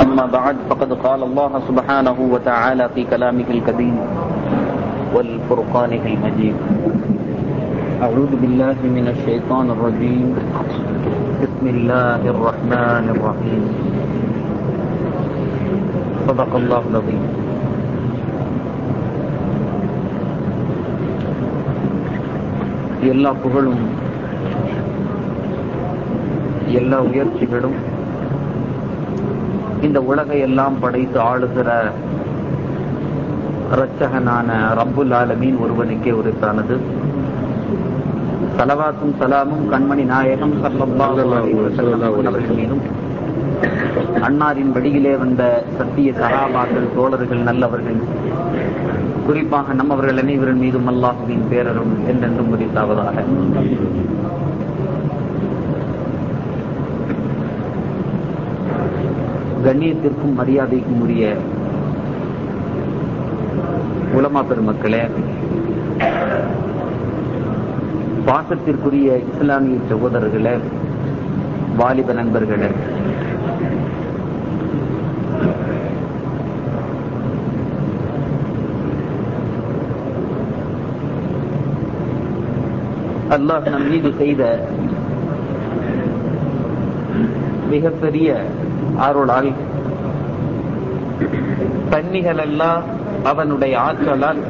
أما بعد فقد قال الله سبحانه وتعالى في كلامه الكريم والفرقانه المجيد أعوذ بالله من الشيطان الرجيم بسم الله الرحمن الرحيم صدق الله العظيم எல்லா புகழும் எல்லா உயர்ச்சிகளும் இந்த உலகை எல்லாம் படைத்து ஆளுகிற இரட்சகனான ரப்புல் ஆலமீன் ஒருவனுக்கே உரித்தானது சலவாத்தும் சலாமும் கண்மணி நாயகம் ஸல்லல்லாஹு அலைஹி வஸல்லம் அவர்கள் மீதும் அன்னாரின் வழியிலே வந்த சத்திய சராபாக்கள் தோழர்கள் நல்லவர்கள் குறிப்பாக நம்மவர்கள் அனைவரின் மீதும் அல்லாஹுவின் பேரரும் என்றென்றும் முடித்தாவதாக கண்ணியத்திற்கும் மரியாதைக்கும் உரிய உலமா பெருமக்களே பாசத்திற்குரிய இஸ்லாமிய சகோதரர்களே வாலிப நண்பர்களே அல்லாஹ் நம் மீது செய்த மிகப்பெரிய அருளால் தன்னிகள் எல்லாம் அவனுடைய ஆற்றலால்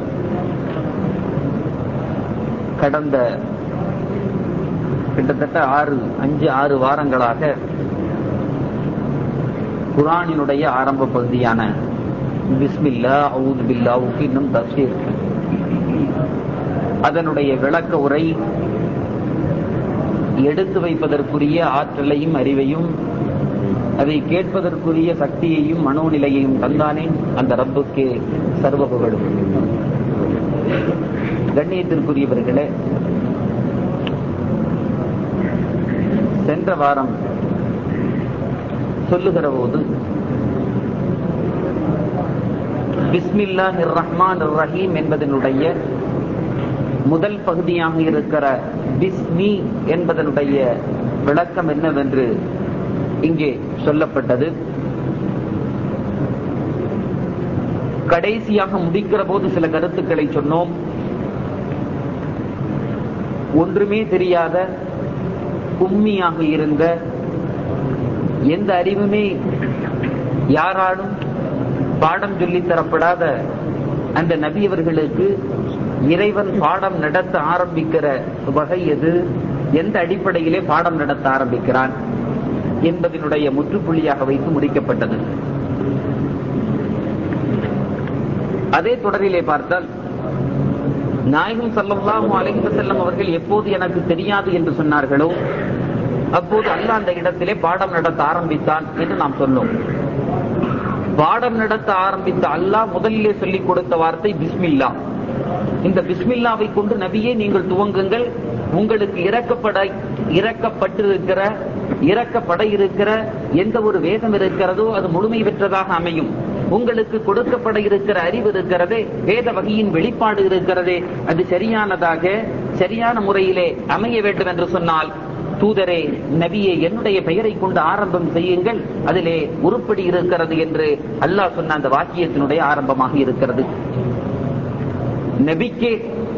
கடந்த கிட்டத்தட்ட ஆறு அஞ்சு ஆறு வாரங்களாக குரானினுடைய ஆரம்ப பகுதியான பிஸ்மில்லா அவுது பில்லாவுக்கு இன்னும் தப்சீர் அதனுடைய விளக்க உரை எடுத்து வைப்பதற்குரிய ஆற்றலையும் அறிவையும் அதை கேட்பதற்குரிய சக்தியையும் மனோநிலையையும் தந்தானே அந்த ரப்புக்கு சர்வ புகழும் கண்ணியத்திற்குரியவர்களே சென்ற வாரம் சொல்லுகிற போது பிஸ்மில்லா ரஹ்மான் ரஹீம் என்பதனுடைய முதல் பகுதியாக இருக்கிற பிஸ்மி என்பதனுடைய விளக்கம் என்னவென்று இங்கே சொல்லப்பட்டது கடைசியாக முடிக்கிற போது சில கருத்துக்களை சொன்னோம் ஒன்றுமே தெரியாத உண்மையாக இருந்த எந்த அறிவுமே யாராலும் பாடம் சொல்லித் தரப்படாத அந்த நபி அவர்களுக்கு இறைவன் பாடம் நடத்த ஆரம்பிக்கிற வகை எது எந்த அடிப்படையிலே பாடம் நடத்த ஆரம்பிக்கிறான் என்பதனுடைய முற்றுப்புள்ளியாக வைத்து முடிக்கப்பட்டது அதே தொடரிலே பார்த்தால் நாயகம் சல்லல்லாஹு அலைஹி வஸல்லம் அவர்கள் எப்போது எனக்கு தெரியாது என்று சொன்னார்களோ அப்போது அல்லாஹ் அந்த இடத்திலே பாடம் நடத்த ஆரம்பித்தான் என்று நாம் சொன்னோம் பாடம் நடத்த ஆரம்பித்த அல்லாஹ் முதலிலே சொல்லிக் கொடுத்த வார்த்தை பிஸ்மில்லா இந்த பிஸ்மில்லாவை கொண்டு நபியே நீங்கள் துவங்குங்கள் உங்களுக்கு இறக்கப்பட இறக்கப்பட்டிருக்கிற இறக்கப்பட இருக்கிற எந்த ஒரு வேதம் இருக்கிறதோ அது முழுமை பெற்றதாக அமையும் உங்களுக்கு கொடுக்கப்பட இருக்கிற அறிவு இருக்கிறதே வேத வகையின் வெளிப்பாடு இருக்கிறதே அது சரியானதாக சரியான முறையிலே அமைய வேண்டும் என்று சொன்னால் தூதரே நபியே என்னுடைய பெயரை கொண்டு ஆரம்பம் செய்யுங்கள் அதிலே உருப்படி இருக்கிறது என்று அல்லாஹ் சொன்ன அந்த வாக்கியத்தினுடைய ஆரம்பமாக இருக்கிறது நபிக்கே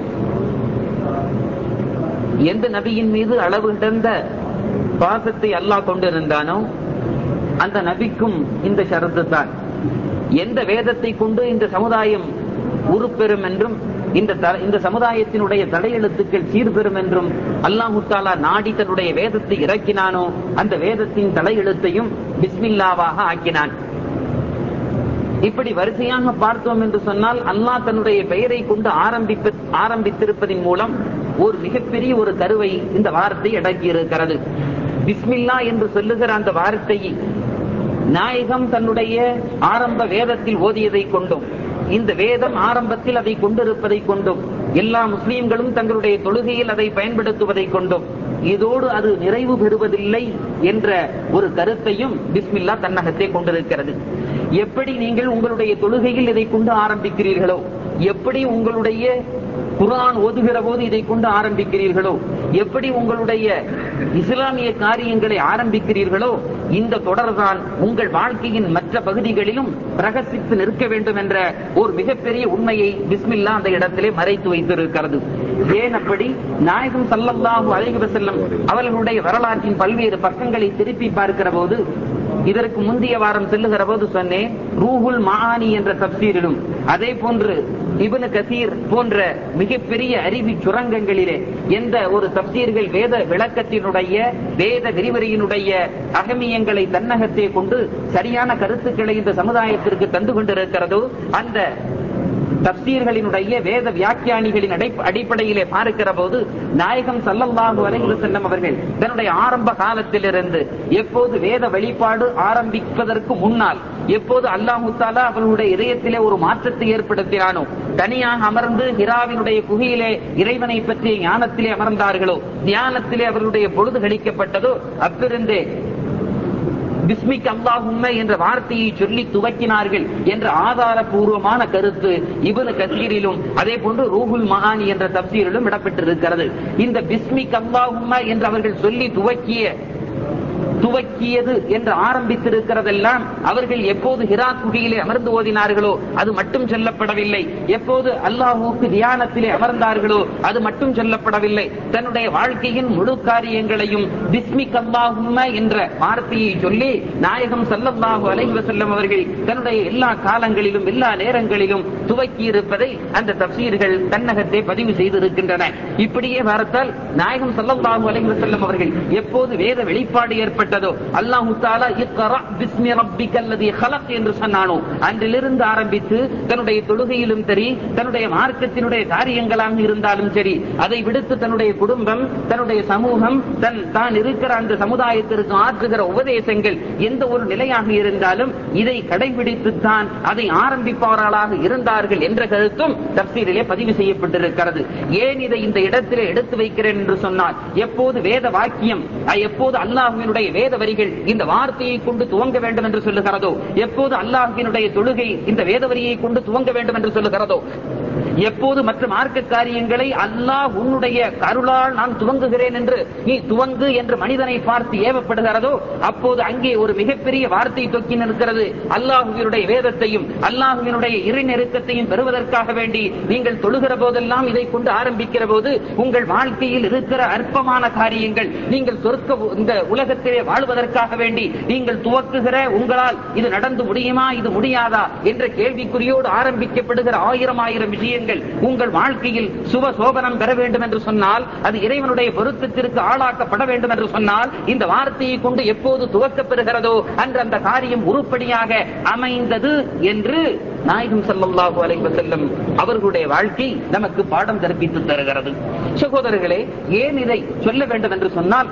எந்த நபியின் மீது அளவு கிடந்த பாசத்தை அல்லாஹ் கொண்டிருந்தானோ அந்த நபிக்கும் இந்த ஷரத்து தான் எந்த வேதத்தை கொண்டு இந்த சமுதாயம் உருப்பெறும் என்றும் இந்த இந்த சமுதாயத்தினுடைய தலையெழுத்துக்கள் சீர்பெறும் என்றும் அல்லாஹு தாலா நாடி தன்னுடைய வேதத்தை இறக்கினானோ அந்த வேதத்தின் தலையெழுத்தையும் பிஸ்மில்லாவாக ஆக்கினான் இப்படி வரிசையாக பார்த்தோம் என்று சொன்னால் அல்லாஹ் தன்னுடைய பெயரை கொண்டு ஆரம்பிப்ப ஆரம்பித்திருப்பதன் மூலம் ஒரு மிகப்பெரிய ஒரு கருவை இந்த வார்த்தை அடக்கி இருக்கிறது பிஸ்மில்லா என்று சொல்லுகிற அந்த வார்த்தை நாயகம் தன்னுடைய ஆரம்ப வேதத்தில் ஓதியதை கொண்டும் இந்த வேதம் ஆரம்பத்தில் அதை கொண்டிருப்பதை கொண்டும் எல்லா முஸ்லீம்களும் தங்களுடைய தொழுகையில் அதை பயன்படுத்துவதை கொண்டும் இதோடு அது நிறைவு பெறுவதில்லை என்ற ஒரு கருத்தையும் பிஸ்மில்லா தன்னகத்தை கொண்டிருக்கிறது எப்படி நீங்கள் உங்களுடைய தொழுகையில் இதை கொண்டு ஆரம்பிக்கிறீர்களோ எப்படி உங்களுடைய குரான் ஓதுகிற போது இதை கொண்டு ஆரம்பிக்கிறீர்களோ எப்படி உங்களுடைய இஸ்லாமிய காரியங்களை ஆரம்பிக்கிறீர்களோ இந்த தொடர்தான் உங்கள் வாழ்க்கையின் மற்ற பகுதிகளிலும் பிரகசித்து நிற்க வேண்டும் என்ற ஒரு மிகப்பெரிய உண்மையை பிஸ்மில்லா அந்த இடத்திலே மறைத்து வைத்திருக்கிறது ஏன் அப்படி நாயகம் சல்லல்லாஹு அலைஹி வஸல்லம் அவர்களுடைய வரலாற்றின் பல்வேறு பக்கங்களை திருப்பி பார்க்கிற போது இதற்கு முந்தைய வாரம் செல்லுகிற போது சொன்னேன் ரூஹுல் மஆனி என்ற தப்சீரிலும் அதே போன்று இப்னு கசீர் போன்ற மிகப்பெரிய அறிவி சுரங்கங்களிலே எந்த ஒரு தப்சீர்கள் வேத விளக்கத்தினுடைய வேத விரிவுரையினுடைய அகமியங்களை தன்னகத்தே கொண்டு சரியான கருத்துக்களை இந்த சமுதாயத்திற்கு தந்து கொண்டிருக்கிறதோ அந்த தப்சீர்களினுடைய வேத வியாக்கியானிகளின் அடை- அடிப்படையிலே பார்க்கிற போது நாயகம் சல்லல்லாஹு அலைஹி வஸல்லம் அவர்கள் தன்னுடைய ஆரம்ப காலத்திலிருந்து எப்போது வேத வெளிப்பாடு ஆரம்பிப்பதற்கு முன்னால் எப்போது அல்லாஹு தாலா அவர்களுடைய இதயத்திலே ஒரு மாற்றத்தை ஏற்படுத்தினானோ தனியாக அமர்ந்து ஹிராவினுடைய குகையிலே இறைவனை பற்றிய ஞானத்திலே அமர்ந்தார்களோ தியானத்திலே அவர்களுடைய பொழுது கழிக்கப்பட்டதோ அப்பிருந்தே பிஸ்மிக் அல்லாஹும்ம என்ற வார்த்தையை சொல்லி துவக்கினார்கள் என்ற ஆதாரபூர்வமான கருத்து இவனு கசீரிலும் அதே போன்று ரூஹுல் மகானி என்ற தப்சீரிலும் இடம்பெற்றிருக்கிறது இந்த பிஸ்மிக் அல்லாஹும்ம என்று அவர்கள் சொல்லி துவக்கிய துவக்கியது என்று ஆரம்பித்திருக்கிறதெல்லாம் அவர்கள் எப்போது ஹிரா குகையிலே அமர்ந்து ஓதினார்களோ அது மட்டும் சொல்லப்படவில்லை எப்போது அல்லாஹுக்கு தியானத்திலே அமர்ந்தார்களோ அது மட்டும் சொல்லப்படவில்லை தன்னுடைய வாழ்க்கையின் முழு காரியங்களையும் பிஸ்மிக் அல்லாஹும்ம என்ற வார்த்தையை சொல்லி நாயகம் ஸல்லல்லாஹு அலைஹி வஸல்லம் அவர்கள் தன்னுடைய எல்லா காலங்களிலும் எல்லா நேரங்களிலும் துவக்கி இருப்பதை அந்த தப்சீர்கள் தன்னகத்தை பதிவு செய்திருக்கின்றன இப்படியே பார்த்தால் நாயகம் ஸல்லல்லாஹு அலைஹி வஸல்லம் அவர்கள் எப்போது வேத வெளிப்பாடு ஏற்பட்டதோ அல்லாஹு தாலா இக்ரா பிஸ்மி ரப்பிக்கல் லதீ ஹலக் என்று சொன்னானோ அன்றிலிருந்து ஆரம்பித்து தன்னுடைய தொழுகையிலும் சரி தன்னுடைய மார்க்கத்தினுடைய காரியங்களாக இருந்தாலும் சரி அதை விடுத்து தன்னுடைய குடும்பம் தன்னுடைய சமூகம் தன் தான் இருக்கிற அந்த சமுதாயத்திற்கு ஆற்றுகிற உபதேசங்கள் எந்த ஒரு நிலையாக இருந்தாலும் இதை கடைபிடித்துத்தான் அதை ஆரம்பிப்பவர்களாக இருந்தார்கள் என்ற கருத்தும் தப்சீரிலே பதிவு செய்யப்பட்டிருக்கிறது ஏன் இதை இந்த இடத்திலே எடுத்து வைக்கிறேன் என்று சொன்னால் எப்போது வேத வாக்கியம் அஹ், எப்போது அல்லாஹுவினுடைய வேத வரிகள் இந்த வார்த்தையை கொண்டு துவங்க வேண்டும் என்று சொல்லுகிறதோ எப்போது அல்லாஹுவினுடைய தொழுகை இந்த வேத வரியை கொண்டு துவங்க வேண்டும் என்று சொல்லுகிறதோ எப்போது மற்ற மார்க்க காரியங்களை அல்லாஹ் உன்னுடைய கருளால் நான் துவங்குகிறேன் என்று நீ துவங்கு என்று மனிதனை பார்த்து ஏவப்படுகிறதோ அப்போது அங்கே ஒரு மிகப்பெரிய வார்த்தை தொக்கி நிற்கிறது அல்லாஹுவினுடைய வேதத்தையும் அல்லாஹுவினுடைய இறை நெருக்கத்தையும் பெறுவதற்காக வேண்டி நீங்கள் தொழுகிற போதெல்லாம் இதை கொண்டு ஆரம்பிக்கிற போது உங்கள் வாழ்க்கையில் இருக்கிற அற்பமான காரியங்கள் நீங்கள் சொர்க்க இந்த உலகத்திலே வாழ்வதற்காக வேண்டி நீங்கள் துவக்குகிற உங்களால் இது நடந்து முடியுமா இது முடியாதா என்ற கேள்விக்குறியோடு ஆரம்பிக்கப்படுகிற ஆயிரம் ஆயிரம் விஷயங்கள் உங்கள் வாழ்க்கையில் சுப சோபனம் பெற வேண்டும் என்று சொன்னால் அது இறைவனுடைய பொருத்தத்திற்கு ஆளாக்கப்பட வேண்டும் என்று சொன்னால் இந்த வார்த்தையை கொண்டு எப்போது துவக்கப் பெறுகிறதோ அன்று அந்த காரியம் உருப்படியாக அமைந்தது என்று நாயகம் ஸல்லல்லாஹு அலைஹி வஸல்லம் அவர்களுடைய வாழ்க்கை நமக்கு பாடம் கற்பித்து தருகிறது சகோதரர்களே ஏன் இதை சொல்ல வேண்டும் என்று சொன்னால்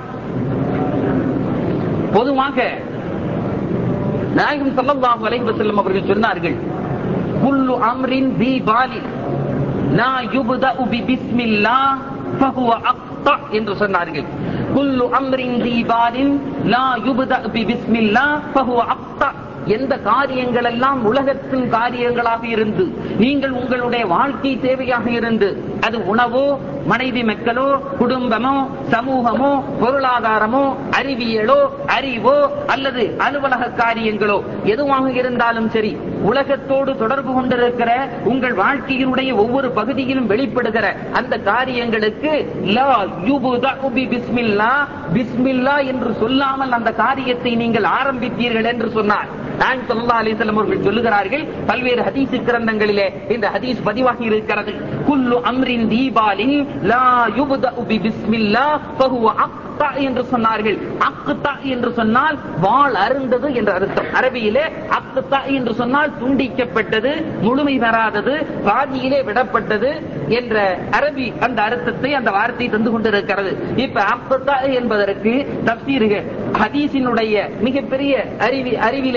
பொதுவாக நாயகம் ஸல்லல்லாஹு அலைஹி வஸல்லம் அவர்கள் சொன்னார்கள் குல்லு அம்ரின் தி பாலில் லா யுப்தஉ பி பிஸ்மில்லாஹ் ஃபஹுவ அக்தா என்று சொன்னார்கள் குல்லு அம்ரின் தி பாலின் லா யுப்தஅ பி பிஸ்மில்லாஹ் ஃபஹுவ அக்தா எந்த காரியங்கள் எல்லாம் உலகத்தின் காரியங்களாக இருந்து நீங்கள் உங்களுடைய வாழ்க்கை தேவையாக இருந்து அது உணவோ மனைவி மக்களோ குடும்பமோ சமூகமோ பொருளாதாரமோ அறிவியலோ அறிவோ அல்லது அலுவலக காரியங்களோ எதுவாக இருந்தாலும் சரி உலகத்தோடு தொடர்பு கொண்டிருக்கிற உங்கள் வாழ்க்கையினுடைய ஒவ்வொரு பகுதியிலும் வெளிப்படுகிற அந்த காரியங்களுக்கு லா யுபுதஉ பி பிஸ்மில்லா பிஸ்மில்லா என்று சொல்லாமல் அந்த காரியத்தை நீங்கள் ஆரம்பித்தீர்கள் என்று சொன்னார் நான் சொல்லா அலிசல்லம் அவர்கள் சொல்லுகிறார்கள் பல்வேறு ஹதீஸ் கிரந்தங்களிலே இந்த ஹதீஸ் பதிவாகி இருக்கிறது குல்லு அம்ரின் தீபாலின் லா யுபுதஉ பி பிஸ்மில்லா ஃபஹுவ அக்தா என்று சொன்னார்கள் அக்தா என்று சொன்னால் வாள் அருந்தது என்ற அர்த்தம் அரபியிலே அக்தா என்று சொன்னால் துண்டிக்கப்பட்டது முழுமை பெறாதது பாதியிலே விடப்பட்டது என்ற அரபி அந்த அர்த்தத்தை அந்த வார்த்தை தந்து கொண்டிருக்கிறது இப்ப அக்தா என்பதற்கு தப்சீர்கள் ஹதீஸினுடைய மிகப்பெரிய அறிவி அறிவிலே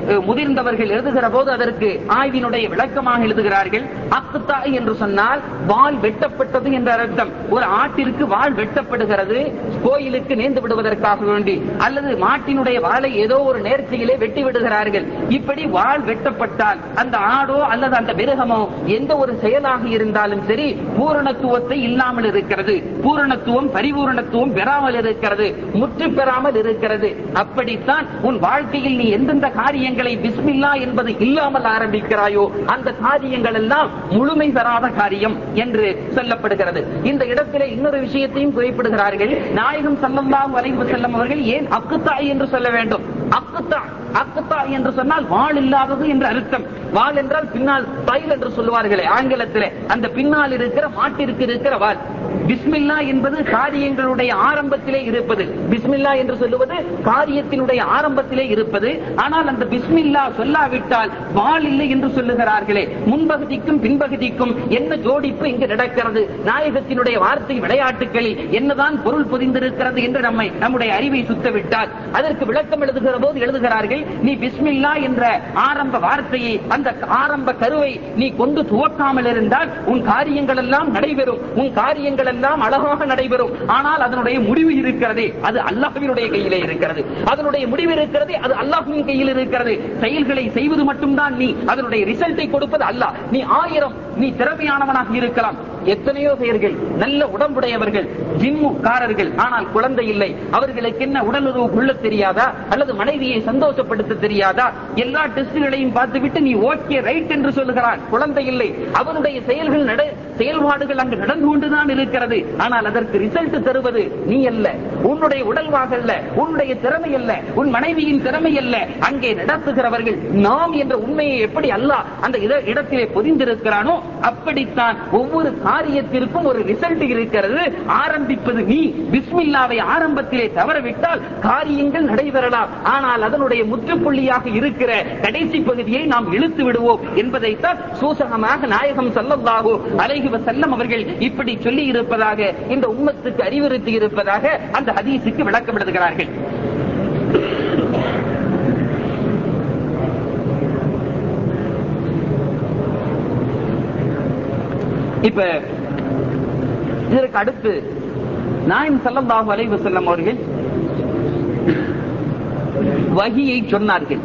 அஹ், முதிர்ந்தவர்கள் எழுதுகிற போது அதற்கு ஆய்வினுடைய விளக்கமாக எழுதுகிறார்கள் அக்குத்தா என்று சொன்னால் வால் வெட்டப்பட்டது என்ற அர்த்தம் ஒரு ஆட்டிற்கு வால் வெட்டப்படுகிறது கோயிலுக்கு நேர்ந்து விடுவதற்காக வேண்டி அல்லது மாட்டினுடைய வாளை ஏதோ ஒரு நேர்ச்சியிலே வெட்டி விடுகிறார்கள் இப்படி வாள் வெட்டப்பட்டால் அந்த ஆடோ அல்லது அந்த மிருகமோ எந்த ஒரு செயலாக இருந்தாலும் சரி பூரணத்துவத்தை இல்லாமல் இருக்கிறது பூரணத்துவம் பரிபூரணத்துவம் பெறாமல் இருக்கிறது முற்று பெறாமல் இருக்கிறது அப்படித்தான் உன் வாழ்க்கையில் நீ எந்தெந்த காரியங்களை பிஸ்மில்லா என்பது இல்லாமல் ஆரம்பிக்கிறாயோ அந்த காரியங்கள் எல்லாம் முழுமை பெறாத காரியம் என்று சொல்லப்படுகிறது இந்த இடத்திலே இன்னொரு விஷயத்தையும் குறிப்பிடுகிறார்கள் நாயகம் சல்லல்லாஹு அலைஹி வஸல்லம் அவர்கள் ஏன் அக்குத்தா என்று சொல்ல வேண்டும் அக்குத்தா அக்குத்தா என்று சொன்னால் வாள் இல்லாதது என்று அர்த்தம் வாள் என்றால் பின்னால் தைல் என்று சொல்லுவார்களே ஆங்கிலத்திலே அந்த பின்னால் இருக்கிற மாட்டிற்கு இருக்கிற வாள் பிஸ்மில்லா என்பது காரியங்களுடைய ஆரம்பத்திலே இருப்பது பிஸ்மில்லா என்று சொல்லுவது காரியத்தினுடைய ஆரம்பத்திலே இருப்பது ஆனால் அந்த பிஸ்மில்லா சொல்லாவிட்டால் வாள் இல்லை என்று சொல்லுகிறார்களே முன்பகுதிக்கும் பின்பகுதிக்கும் என்ன ஜோடிப்பு இங்கு நடக்கிறது நாயகத்தினுடைய வார்த்தை விளையாட்டுகளில் என்னதான் பொருள் பொதிந்திருக்கிறது என்று நம்மை நம்முடைய அறிவை சுத்தவிட்டால் அதற்கு விளக்கம் எழுதுகிற போது எழுதுகிறார்கள் நீ பிஸ்மில்லா என்ற ஆரம்ப வார்த்தையை அந்த ஆரம்ப கருவை நீ கொண்டு துவக்காமல் இருந்தால் உன் காரியங்கள் எல்லாம் நடைபெறும் உன் காரியங்கள் எல்லாம் அழகாக நடைபெறும் ஆனால் அதனுடைய முடிவு இருக்கிறதே அது அல்லாஹ்வினுடைய கையிலே இருக்கிறது அதனுடைய முடிவு இருக்கிறதே அது அல்லாஹ்வின் கையில் இருக்கிறது செயல்களை செய்வது மட்டும்தான் நீ அதனுடைய ரிசல்ட்டை கொடுப்பது அல்லாஹ் நீ ஆயிரம் நீ திறமையானவனாக இருக்கலாம் எத்தனையோ பேர்கள் நல்ல உடம்புடையவர்கள் ஜிம்முக்காரர்கள் ஆனால் குழந்தை இல்லை அவர்களுக்கு என்ன உடலுறவு கொள்ள தெரியாதா அல்லது மனைவியை சந்தோஷப்படுத்த தெரியாதா எல்லா டெஸ்டுகளையும் பார்த்துவிட்டு நீ ஓகே ரைட் என்று சொல்லுகிறான் குழந்தை இல்லை அவனுடைய செயல்கள் நட செயல்பாடுகள் அங்கு நடந்து கொண்டுதான் இருக்கிறது ஆனால் அதற்கு ரிசல்ட் தருவது நீ அல்ல உன்னுடைய உடல்வாக அல்ல உன்னுடைய திறமை அல்ல உன் மனைவியின் திறமை அல்ல அங்கே நடத்துகிறவர்கள் நாம் என்ற உண்மையை எப்படி அல்லாஹ் அந்த இட- இடத்திலே பொதிந்திருக்கிறானோ அப்படித்தான் ஒவ்வொரு காரியத்திற்கும் ஒரு ரிசல்ட் இருக்கிறது ஆரம்பிப்பது நீ பிஸ்மில்லாவை ஆரம்பத்திலே தவறவிட்டால் காரியங்கள் நடைபெறலாம் ஆனால் அதனுடைய முற்றுப்புள்ளியாக இருக்கிற கடைசி பகுதியை நாம் இழுத்து விடுவோம் என்பதைத்தான் சூசகமாக நாயகம் ஸல்லல்லாஹு அலைஹி வஸல்லம் அவர்கள் இப்படி சொல்லி இருப்பதாக இந்த உம்மத்துக்கு அறிவுறுத்தி இருப்பதாக அந்த ஹதீஸுக்கு விளக்கம் எழுதுகிறார்கள் இப்ப இதற்கு அடுத்து நாயம் ஸல்லல்லாஹு அலைஹி வஸல்லம் அவர்கள் வகியை சொன்னார்கள்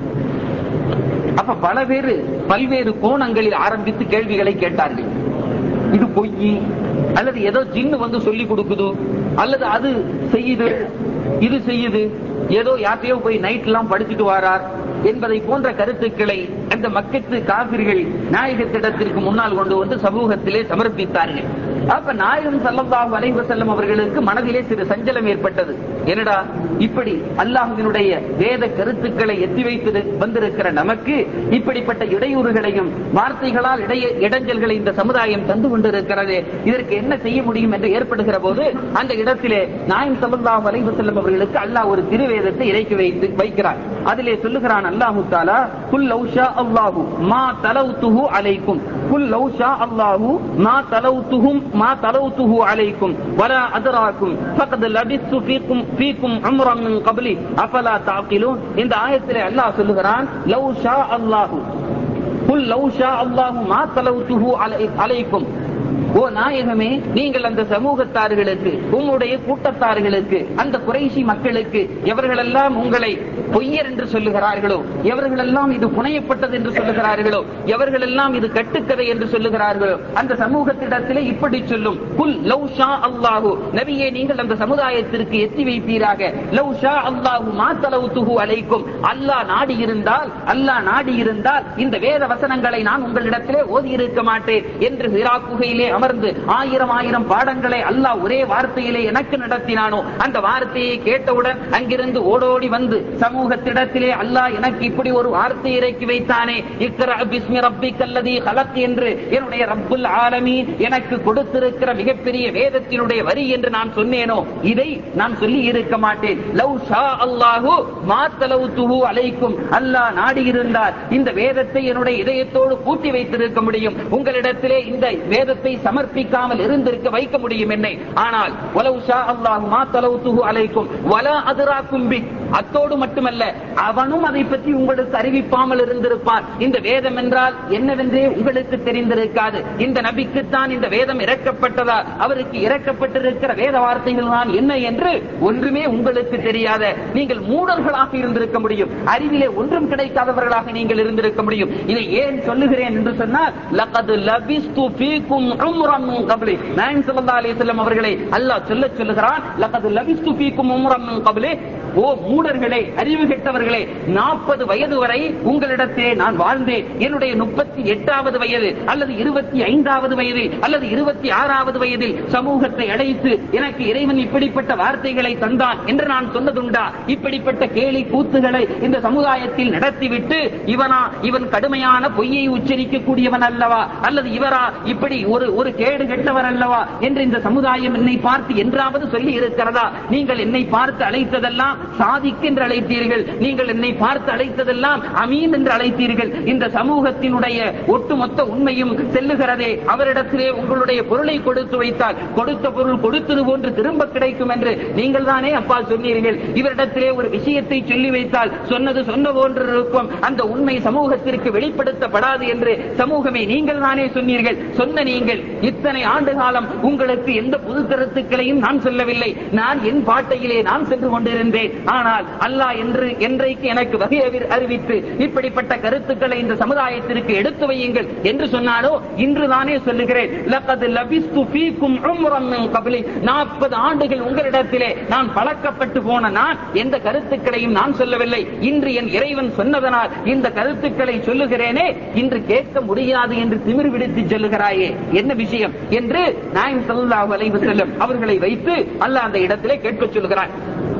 அப்ப பல பேரு பல்வேறு கோணங்களில் ஆரம்பித்து கேள்விகளை கேட்டார்கள் இது பொய் அல்லது ஏதோ ஜின்னு வந்து சொல்லி கொடுக்குது அல்லது அது செய்யுது இது செய்யுது ஏதோ யார்ட்டையோ போய் நைட் எல்லாம் படிச்சுட்டு வாரார் என்பதை போன்ற கருத்துக்களை அந்த மக்கத்து காபிர்கள் நாயகத்திடத்திற்கு முன்னால் கொண்டு வந்து சமூகத்திலே சமர்ப்பித்தார்கள் அப்ப நாயகம் ஸல்லல்லாஹு அலைஹி வஸல்லம் அவர்களுக்கு மனதிலே சிறு சஞ்சலம் ஏற்பட்டது என்னடா இப்படி அல்லாஹ்வினுடைய வேத கருத்துக்களை எத்தி வைத்து வந்திருக்கிற நமக்கு இப்படிப்பட்ட இடையூறுகளையும் வார்த்தைகளால் இடைய இடைஞ்சல்களை இந்த சமுதாயம் தந்து கொண்டிருக்கிறது இதற்கு என்ன செய்ய முடியும் என்று ஏற்படுகிற போது அந்த இடத்திலே நாயம் ஸல்லல்லாஹு அலைஹி வஸல்லம் அவர்களுக்கு அல்லாஹ் ஒரு திருவேதத்தை இறக்கி வைத்து வைக்கிறார் அதிலே சொல்லுகிறான் அல்லாஹு தாலா குல் லவ் ஷா அல்லாஹு மா தலவுத்துஹு அலைக்கும் குல் லவ் ஷா அல்லாஹு மா தலவுத்துஹும் மா தலவுத்துஹு அலைக்கும் வலா அதராக்கும் ஃபகத் லபிஸ்து ஃபீக்கும் ஃபீக்கும் உம்ரன் மின் கப்லி அஃபலா தஅகிலூன் இந்த ஆயத்திலே அல்லாஹ் சொல்லுகிறான் லவ் ஷா அல்லாஹு குல் லவ் ஷா அல்லாஹு மா தலவுத்துஹு அலை அலைக்கும் ஓ நாயகமே நீங்கள் அந்த சமூகத்தார்களுக்கு உம்முடைய கூட்டத்தார்களுக்கு அந்த குறைசி மக்களுக்கு எவர்களெல்லாம் உங்களை பொய்யர் என்று சொல்லுகிறார்களோ எவர்களெல்லாம் இது புனையப்பட்டது என்று சொல்லுகிறார்களோ எவர்களெல்லாம் இது கட்டுக்கதை என்று சொல்லுகிறார்களோ அந்த சமூகத்திடத்திலே இப்படி சொல்லும் குல் லவ் ஷா அல்லாஹு நபியே நீங்கள் அந்த சமுதாயத்திற்கு எத்தி வைப்பீராக லவ் ஷா அல்லாஹு மா தலவுத்துஹு அலைக்கும் அல்லாஹ் நாடி இருந்தால் அல்லாஹ் நாடி இருந்தால் இந்த வேத வசனங்களை நான் உங்களிடத்திலே ஓதி இருக்க மாட்டேன் என்று ஹிரா குகையிலே அமர்ந்து ஆயிரம் ஆயிரம் பாடங்களை அல்லாஹ் ஒரே வார்த்தையிலே எனக்கு நடத்தினானோ அந்த வார்த்தையை கேட்டவுடன் அங்கிருந்து ஓடோடி வந்து சமூகத்திடத்திலே அல்லாஹ் எனக்கு இப்படி ஒரு வார்த்தை இறக்கி வைத்தானே இக்ரா பிஸ்மி ரப்பிக்கல்லதி ஹலக் என்று என்னுடைய ரப்புல் ஆலமீன் எனக்கு கொடுத்திருக்கிற மிகப்பெரிய வேதத்தினுடைய வரி என்று நான் சொன்னேனோ இதை நான் சொல்லி இருக்க மாட்டேன் லவ் ஷா அல்லாஹு மாத்தலவுத்துஹு அலைக்கும் அல்லாஹ் நாடி இருந்தால் இந்த வேதத்தை என்னுடைய இதயத்தோடு பூட்டி வைத்திருக்க முடியும் உங்களிடத்திலே இந்த வேதத்தை சமர்ப்பிக்காமல் இருந்திருக்க வைக்க முடியும் என்னை ஆனால் வலவு ஷா அல்லாஹு மா தலவுத்துஹு அலைக்கும் வலா அதுராக்கும் பி அத்தோடு மட்டுமல்ல அவனும் அதை பற்றி உங்களுக்கு அறிவிப்பாமல் இருந்திருப்பான் இந்த வேதம் என்றால் என்னவென்றே உங்களுக்கு தெரிந்திருக்காது இந்த நபிக்குத்தான் இந்த வேதம் இறக்கப்பட்டதா அவருக்கு இறக்கப்பட்டிருக்கிற வேத வார்த்தைகள் தான் என்ன என்று ஒன்றுமே உங்களுக்கு தெரியாத நீங்கள் மூடர்களாக இருந்திருக்க முடியும் அறிவிலே ஒன்றும் கிடைக்காதவர்களாக நீங்கள் இருந்திருக்க முடியும் இதை ஏன் சொல்லுகிறேன் என்று சொன்னால் லகது லபிஸ்து ஃபீக்கும் உம்ரம் மின் கப்லி நாயகம் ஸல்லல்லாஹு அலைஹி வஸல்லம் அவர்களை அல்லாஹ் சொல்ல சொல்லுகிறான் லகது லபிஸ்து ஃபீக்கும் உம்ரம் மின் கப்லி ஓ மூடர்களே அறிவு கெட்டவர்களே நாற்பது வயது வரை உங்களிடத்தே நான் வாழ்ந்தேன் என்னுடைய முப்பத்தி எட்டாவது வயது அல்லது இருபத்தி ஐந்தாவது வயதில் அல்லது இருபத்தி ஆறாவது வயதில் சமூகத்தை அடைத்து எனக்கு இறைவன் இப்படிப்பட்ட வார்த்தைகளை தந்தான் என்று நான் சொன்னதுண்டா இப்படிப்பட்ட கேலி கூத்துகளை இந்த சமுதாயத்தில் நடத்திவிட்டு இவனா இவன் கடுமையான பொய்யை உச்சரிக்கக்கூடியவன் அல்லவா அல்லது இவரா இப்படி ஒரு ஒரு கேடு கெட்டவர் அல்லவா என்று இந்த சமுதாயம் என்னை பார்த்து என்றாவது சொல்லி இருக்கிறதா நீங்கள் என்னை பார்த்து அழைத்ததெல்லாம் சாதிக் என்று அழைத்தீர்கள் நீங்கள் என்னை பார்த்து அழைத்ததெல்லாம் அமீன் என்று அழைத்தீர்கள் இந்த சமூகத்தினுடைய ஒட்டுமொத்த உண்மையும் செல்லுகிறதே அவரிடத்திலே உங்களுடைய பொருளை கொடுத்து வைத்தால் கொடுத்த பொருள் கொடுத்தது போன்று திரும்ப கிடைக்கும் என்று நீங்கள் தானே அப்பா சொன்னீர்கள் இவரிடத்திலே ஒரு விஷயத்தை சொல்லி வைத்தால் சொன்னது சொன்ன போன்று இருக்கும் அந்த உண்மை சமூகத்திற்கு வெளிப்படுத்தப்படாது என்று சமூகமே நீங்கள் தானே சொன்னீர்கள் சொன்ன நீங்கள் இத்தனை ஆண்டு காலம் உங்களுக்கு எந்த புது கருத்துக்களையும் நான் சொல்லவில்லை நான் என் பாட்டையிலே நான் சென்று கொண்டிருந்தேன் ஆனால் அல்லாஹ் என்று என்றைக்கு எனக்கு வகை அறி- அறிவித்து இப்படிப்பட்ட கருத்துக்களை இந்த சமுதாயத்திற்கு எடுத்து வையுங்கள் என்று சொன்னாலோ இன்று தானே சொல்லுகிறேன் லக்கது லபிஸ்து ஃபீக்கும் உம்ரம் மின் கப்லி 40 ஆண்டுகள் உங்களிடத்திலே நான் பழக்கப்பட்டு போன நான் எந்த கருத்துக்களையும் நான் சொல்லவில்லை இன்று என் இறைவன் சொன்னதனால் இந்த கருத்துக்களை சொல்லுகிறேனே இன்று கேட்க முடியாது என்று திமிர் விடுத்து சொல்லுகிறாயே என்ன விஷயம் என்று நாயம் ஸல்லல்லாஹு அலைஹி வஸல்லம் அவர்களை வைத்து அல்லாஹ் அந்த இடத்திலே கேட்க சொல்லுகிறான்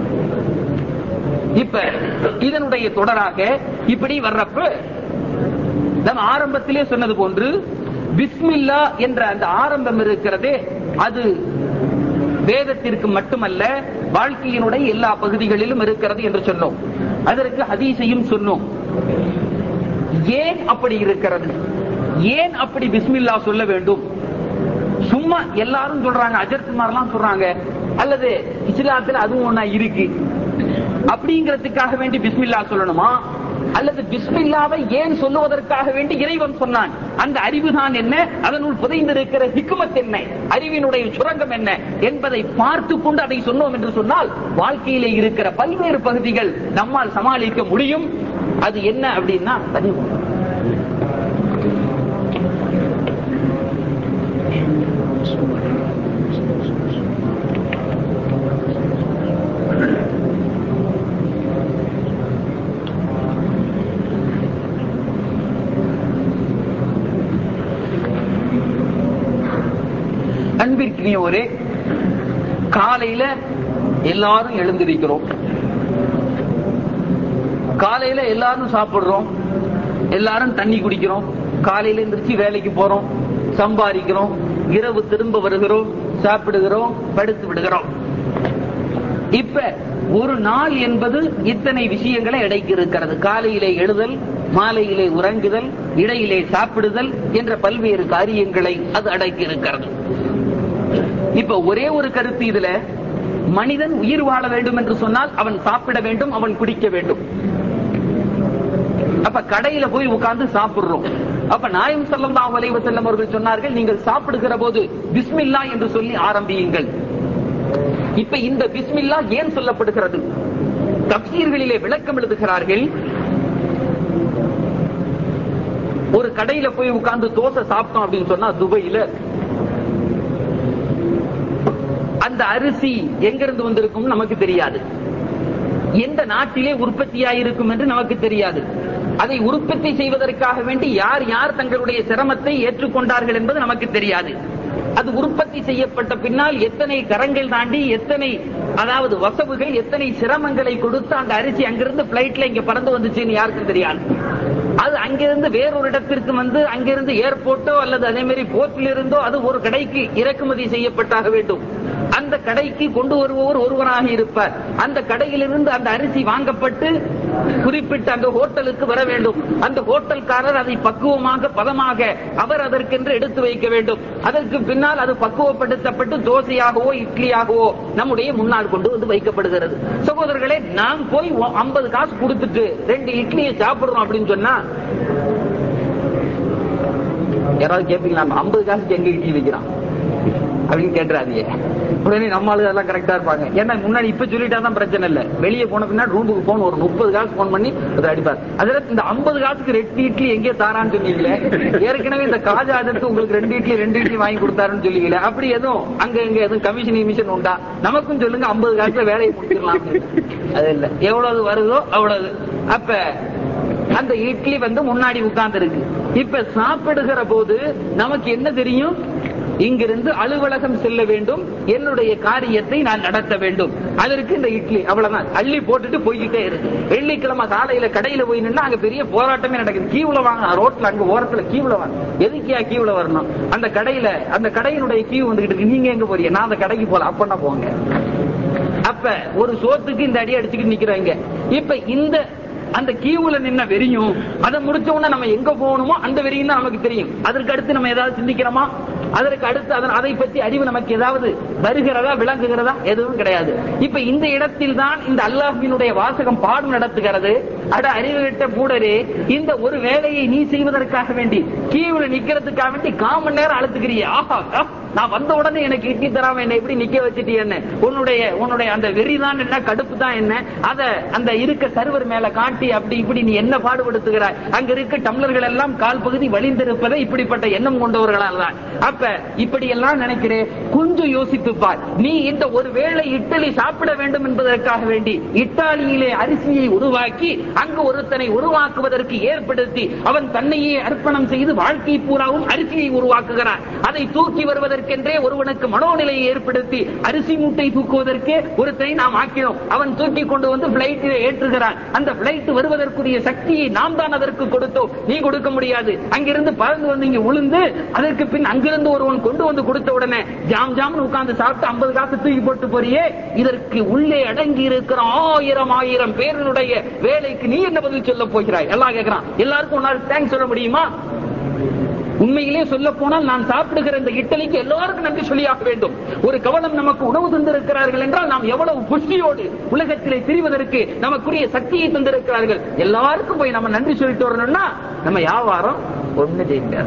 இப்ப இதனுடைய தொடராக இப்படி வர்றப்ப நம்ம ஆரம்பத்திலே சொன்னது போன்று பிஸ்மில்லா என்ற அந்த ஆரம்பம் இருக்கிறதே அது வேதத்திற்கு மட்டுமல்ல வாழ்க்கையினுடைய எல்லா பகுதிகளிலும் இருக்கிறது என்று சொன்னோம் அதற்கு ஹதீஸையும் சொன்னோம் ஏன் அப்படி இருக்கிறது ஏன் அப்படி பிஸ்மில்லா சொல்ல வேண்டும் சும்மா எல்லாரும் சொல்றாங்க அஜர்குமார்லாம் சொல்றாங்க அல்லது இஸ்லாத்துல அதுவும் ஒண்ணா இருக்கு அப்படிங்கிறதுக்காக வேண்டி பிஸ்மில்லா சொல்லணுமா அல்லது பிஸ்மில்லாவை ஏன் சொல்லுவதற்காக வேண்டி இறைவன் சொன்னான் அந்த அறிவுதான் என்ன அதனுள் புதைந்திருக்கிற ஹிக்மத் என்ன அறிவினுடைய சுரங்கம் என்ன என்பதை பார்த்து கொண்டு அதை சொன்னோம் என்று சொன்னால் வாழ்க்கையிலே இருக்கிற பல்வேறு பகுதிகள் நம்மால் சமாளிக்க முடியும் அது என்ன அப்படின்னா தனி அன்பிற்கினியோரே காலையில எல்லாரும் எழுந்திருக்கிறோம் காலையில எல்லாரும் சாப்பிடுறோம் எல்லாரும் தண்ணி குடிக்கிறோம் காலையில எந்திரிச்சு வேலைக்கு போறோம் சம்பாதிக்கிறோம் இரவு திரும்ப வருகிறோம் சாப்பிடுகிறோம் படுத்து விடுகிறோம் இப்ப ஒரு நாள் என்பது இத்தனை விஷயங்களை அடக்கி இருக்கிறது காலையிலே எழுதல் மாலையிலே உறங்குதல் இடையிலே சாப்பிடுதல் என்ற பல்வேறு காரியங்களை அது அடக்கி இருக்கிறது இப்ப ஒரே ஒரு கருத்து இதுல மனிதன் உயிர் வாழ வேண்டும் என்று சொன்னால் அவன் சாப்பிட வேண்டும் அவன் குடிக்க வேண்டும் அப்ப கடையில போய் உட்கார்ந்து சாப்பிடுறோம் அப்ப நாயம் ஸல்லல்லாஹு அலைஹி வஸல்லம் அவர்கள் சொன்னார்கள் நீங்கள் சாப்பிடுகிற போது பிஸ்மில்லா என்று சொல்லி ஆரம்பியுங்கள் இப்ப இந்த பிஸ்மில்லா ஏன் சொல்லப்படுகிறது தப்சீர்களிலே விளக்கம் எழுதுகிறார்கள் ஒரு கடையில போய் உட்கார்ந்து தோசை சாப்பிட்டோம் அப்படின்னு சொன்னா துபையில அந்த அரிசி எங்கிருந்து வந்திருக்கும் நமக்கு தெரியாது எந்த நாட்டிலே உற்பத்தியாயிருக்கும் என்று நமக்கு தெரியாது அதை உற்பத்தி செய்வதற்காக வேண்டி யார் யார் தங்களுடைய சிரமத்தை ஏற்றுக்கொண்டார்கள் என்பது நமக்கு தெரியாது அது உற்பத்தி செய்யப்பட்ட பின்னால் எத்தனை கரங்கள் தாண்டி எத்தனை அதாவது வசவுகள் எத்தனை சிரமங்களை கொடுத்து அந்த அரிசி அங்கிருந்து பிளைட்ல இங்க பறந்து வந்துச்சுன்னு யாருக்கும் தெரியாது அது அங்கிருந்து வேறொரு இடத்திற்கு வந்து அங்கிருந்து ஏர்போர்ட்டோ அல்லது அதே மாதிரி போர்ட்டில் இருந்தோ அது ஒரு கடைக்கு இறக்குமதி செய்யப்பட்டாக வேண்டும் அந்த கடைக்கு கொண்டு வருபவர் ஒருவராக இருப்பார் அந்த கடையிலிருந்து அந்த அரிசி வாங்கப்பட்டு குறிப்பிட்ட அந்த ஹோட்டலுக்கு வர வேண்டும் அந்த ஹோட்டல்காரர் அதை பக்குவமாக பதமாக அவர் அதற்கென்று எடுத்து வைக்க வேண்டும் அதற்கு பின்னால் அது பக்குவப்படுத்தப்பட்டு தோசையாகவோ இட்லியாகவோ நம்முடைய முன்னால் கொண்டு வந்து வைக்கப்படுகிறது சகோதரர்களே நாம் போய் ஐம்பது காசு கொடுத்துட்டு ரெண்டு இட்லியை சாப்பிடுறோம் அப்படின்னு சொன்னா யாராவது கேட்பீங்களா ஐம்பது காசுக்கு எங்க இட்லி வைக்கிறான் அப்படின்னு கேட்டுறாதீங்க உடனே நம்ம ஆளு எல்லாம் கரெக்டா இருப்பாங்க ஏன்னா முன்னாடி இப்ப சொல்லிட்டா தான் பிரச்சனை இல்ல வெளியே போன பின்னாடி ரூமுக்கு போன் ஒரு முப்பது காசு போன் பண்ணி அதை அடிப்பார் அதுல இந்த ஐம்பது காசுக்கு ரெண்டு இட்லி எங்கே தாரான்னு சொன்னீங்களே ஏற்கனவே இந்த காஜா அதற்கு உங்களுக்கு ரெண்டு இட்லி ரெண்டு இட்லி வாங்கி கொடுத்தாருன்னு சொல்லிக்கல அப்படி எதுவும் அங்க எங்க எதுவும் கமிஷன் கமிஷன் உண்டா நமக்கும் சொல்லுங்க ஐம்பது காசுல வேலையை முடிச்சிடலாம் அது இல்ல எவ்வளவு வருதோ அவ்வளவு அப்ப அந்த இட்லி வந்து முன்னாடி உட்கார்ந்து இருக்கு இப்ப சாப்பிடுகிற போது நமக்கு என்ன தெரியும் இங்கிருந்து அலுவலகம் செல்ல வேண்டும் என்னுடைய காரியத்தை நான் நடத்த வேண்டும் அதற்கு இந்த இட்லி அவ்வளவுதான் அள்ளி போட்டுட்டு போய்கிட்டே இருக்கு வெள்ளிக்கிழமை காலையில கடையில போய் நின்னா அங்க பெரிய போராட்டமே நடக்குது கீவுல வாங்க ரோட்ல அங்க ஓரத்துல கீவுல வாங்க எதுக்கியா கீவுல வரணும் அந்த கடையில அந்த கடையினுடைய கீவு வந்துகிட்டு இருக்கு நீங்க எங்க போறீங்க நான் அந்த கடைக்கு போல அப்பன்னா போங்க அப்ப ஒரு சோத்துக்கு இந்த அடி அடிச்சுக்கிட்டு நிக்கிறாங்க இப்ப இந்த அந்த கியூல நின்ன வெறியும் அதை முடிச்ச உடனே நம்ம எங்க போகணுமோ அந்த வெறியும் தான் நமக்கு தெரியும் அதற்கு அடுத்து நம்ம ஏதாவது சிந்திக்கிறோமா அதற்கு அடுத்து அதன் அதை பற்றி அறிவு நமக்கு ஏதாவது வருகிறதா விளங்குகிறதா எதுவும் கிடையாது இப்ப இந்த இடத்தில் தான் இந்த அல்லாஹினுடைய வாசகம் பாடம் நடத்துகிறது அட அறிவு கிட்ட மூடரே இந்த ஒரு வேலையை நீ செய்வதற்காக வேண்டி கீவுல நிக்கிறதுக்காக வேண்டி காமன் நேரம் அழுத்துக்கிறிய ஆஹா நான் வந்த உடனே எனக்கு இட்லி தராம என்ன எப்படி நிக்க வச்சுட்டு என்ன உன்னுடைய உன்னுடைய அந்த வெறி தான் என்ன கடுப்பு தான் என்ன அத அந்த இருக்க சர்வர் மேல காட்டி அப்படி இப்படி நீ என்ன பாடுபடுத்துகிறாய் அங்க இருக்க டம்ளர்கள் எல்லாம் கால் பகுதி வலிந்திருப்பதை இப்படிப்பட்ட எண்ணம் கொண்டவர்களால் தான் அப்ப இப்படி எல்லாம் நினைக்கிறேன் கொஞ்சம் யோசித்து பார் நீ இந்த ஒரு வேளை இட்லி சாப்பிட வேண்டும் என்பதற்காக வேண்டி இத்தாலியிலே அரிசியை உருவாக்கி அங்கு ஒருத்தனை உருவாக்குவதற்கு ஏற்படுத்தி அவன் தன்னையே அர்ப்பணம் செய்து வாழ்க்கை பூராவும் அரிசியை உருவாக்குகிறான் அதை தூக்கி வருவதற்கென்றே ஒருவனுக்கு மனோநிலையை ஏற்படுத்தி அரிசி மூட்டை தூக்குவதற்கே ஒருத்தனை நாம் ஆக்கினோம் அவன் தூக்கி கொண்டு வந்து பிளைட்டில் ஏற்றுகிறான் அந்த பிளைட் வருவதற்குரிய சக்தியை நாம் தான் அதற்கு கொடுத்தோம் நீ கொடுக்க முடியாது அங்கிருந்து பறந்து வந்து இங்க உளுந்து அதற்கு பின் அங்கிருந்து ஒருவன் கொண்டு வந்து கொடுத்த உடனே ஜாம் ஜாம்னு உட்கார்ந்து சாப்பிட்டு ஐம்பது காசு தூக்கி போட்டு போறியே இதற்கு உள்ளே அடங்கி இருக்கிற ஆயிரம் ஆயிரம் பேருடைய வேலைக்கு நீ என்ன பதில் சொல்ல போகிறாய் எல்லாம் கேட்கிறான் எல்லாருக்கும் ஒன்னாரு தேங்க்ஸ் சொல்ல முடியுமா உண்மையிலே சொல்ல போனால் நான் சாப்பிடுகிற இந்த இட்டலிக்கு எல்லாருக்கும் நன்றி சொல்லியாக வேண்டும் ஒரு கவனம் நமக்கு உணவு தந்திருக்கிறார்கள் என்றால் நாம் எவ்வளவு புஷ்டியோடு உலகத்திலே திரிவதற்கு நமக்குரிய சக்தியை தந்திருக்கிறார்கள் எல்லாருக்கும் போய் நம்ம நன்றி சொல்லிட்டு வரணும்னா நம்ம வியாபாரம் ஒண்ணு செய்ய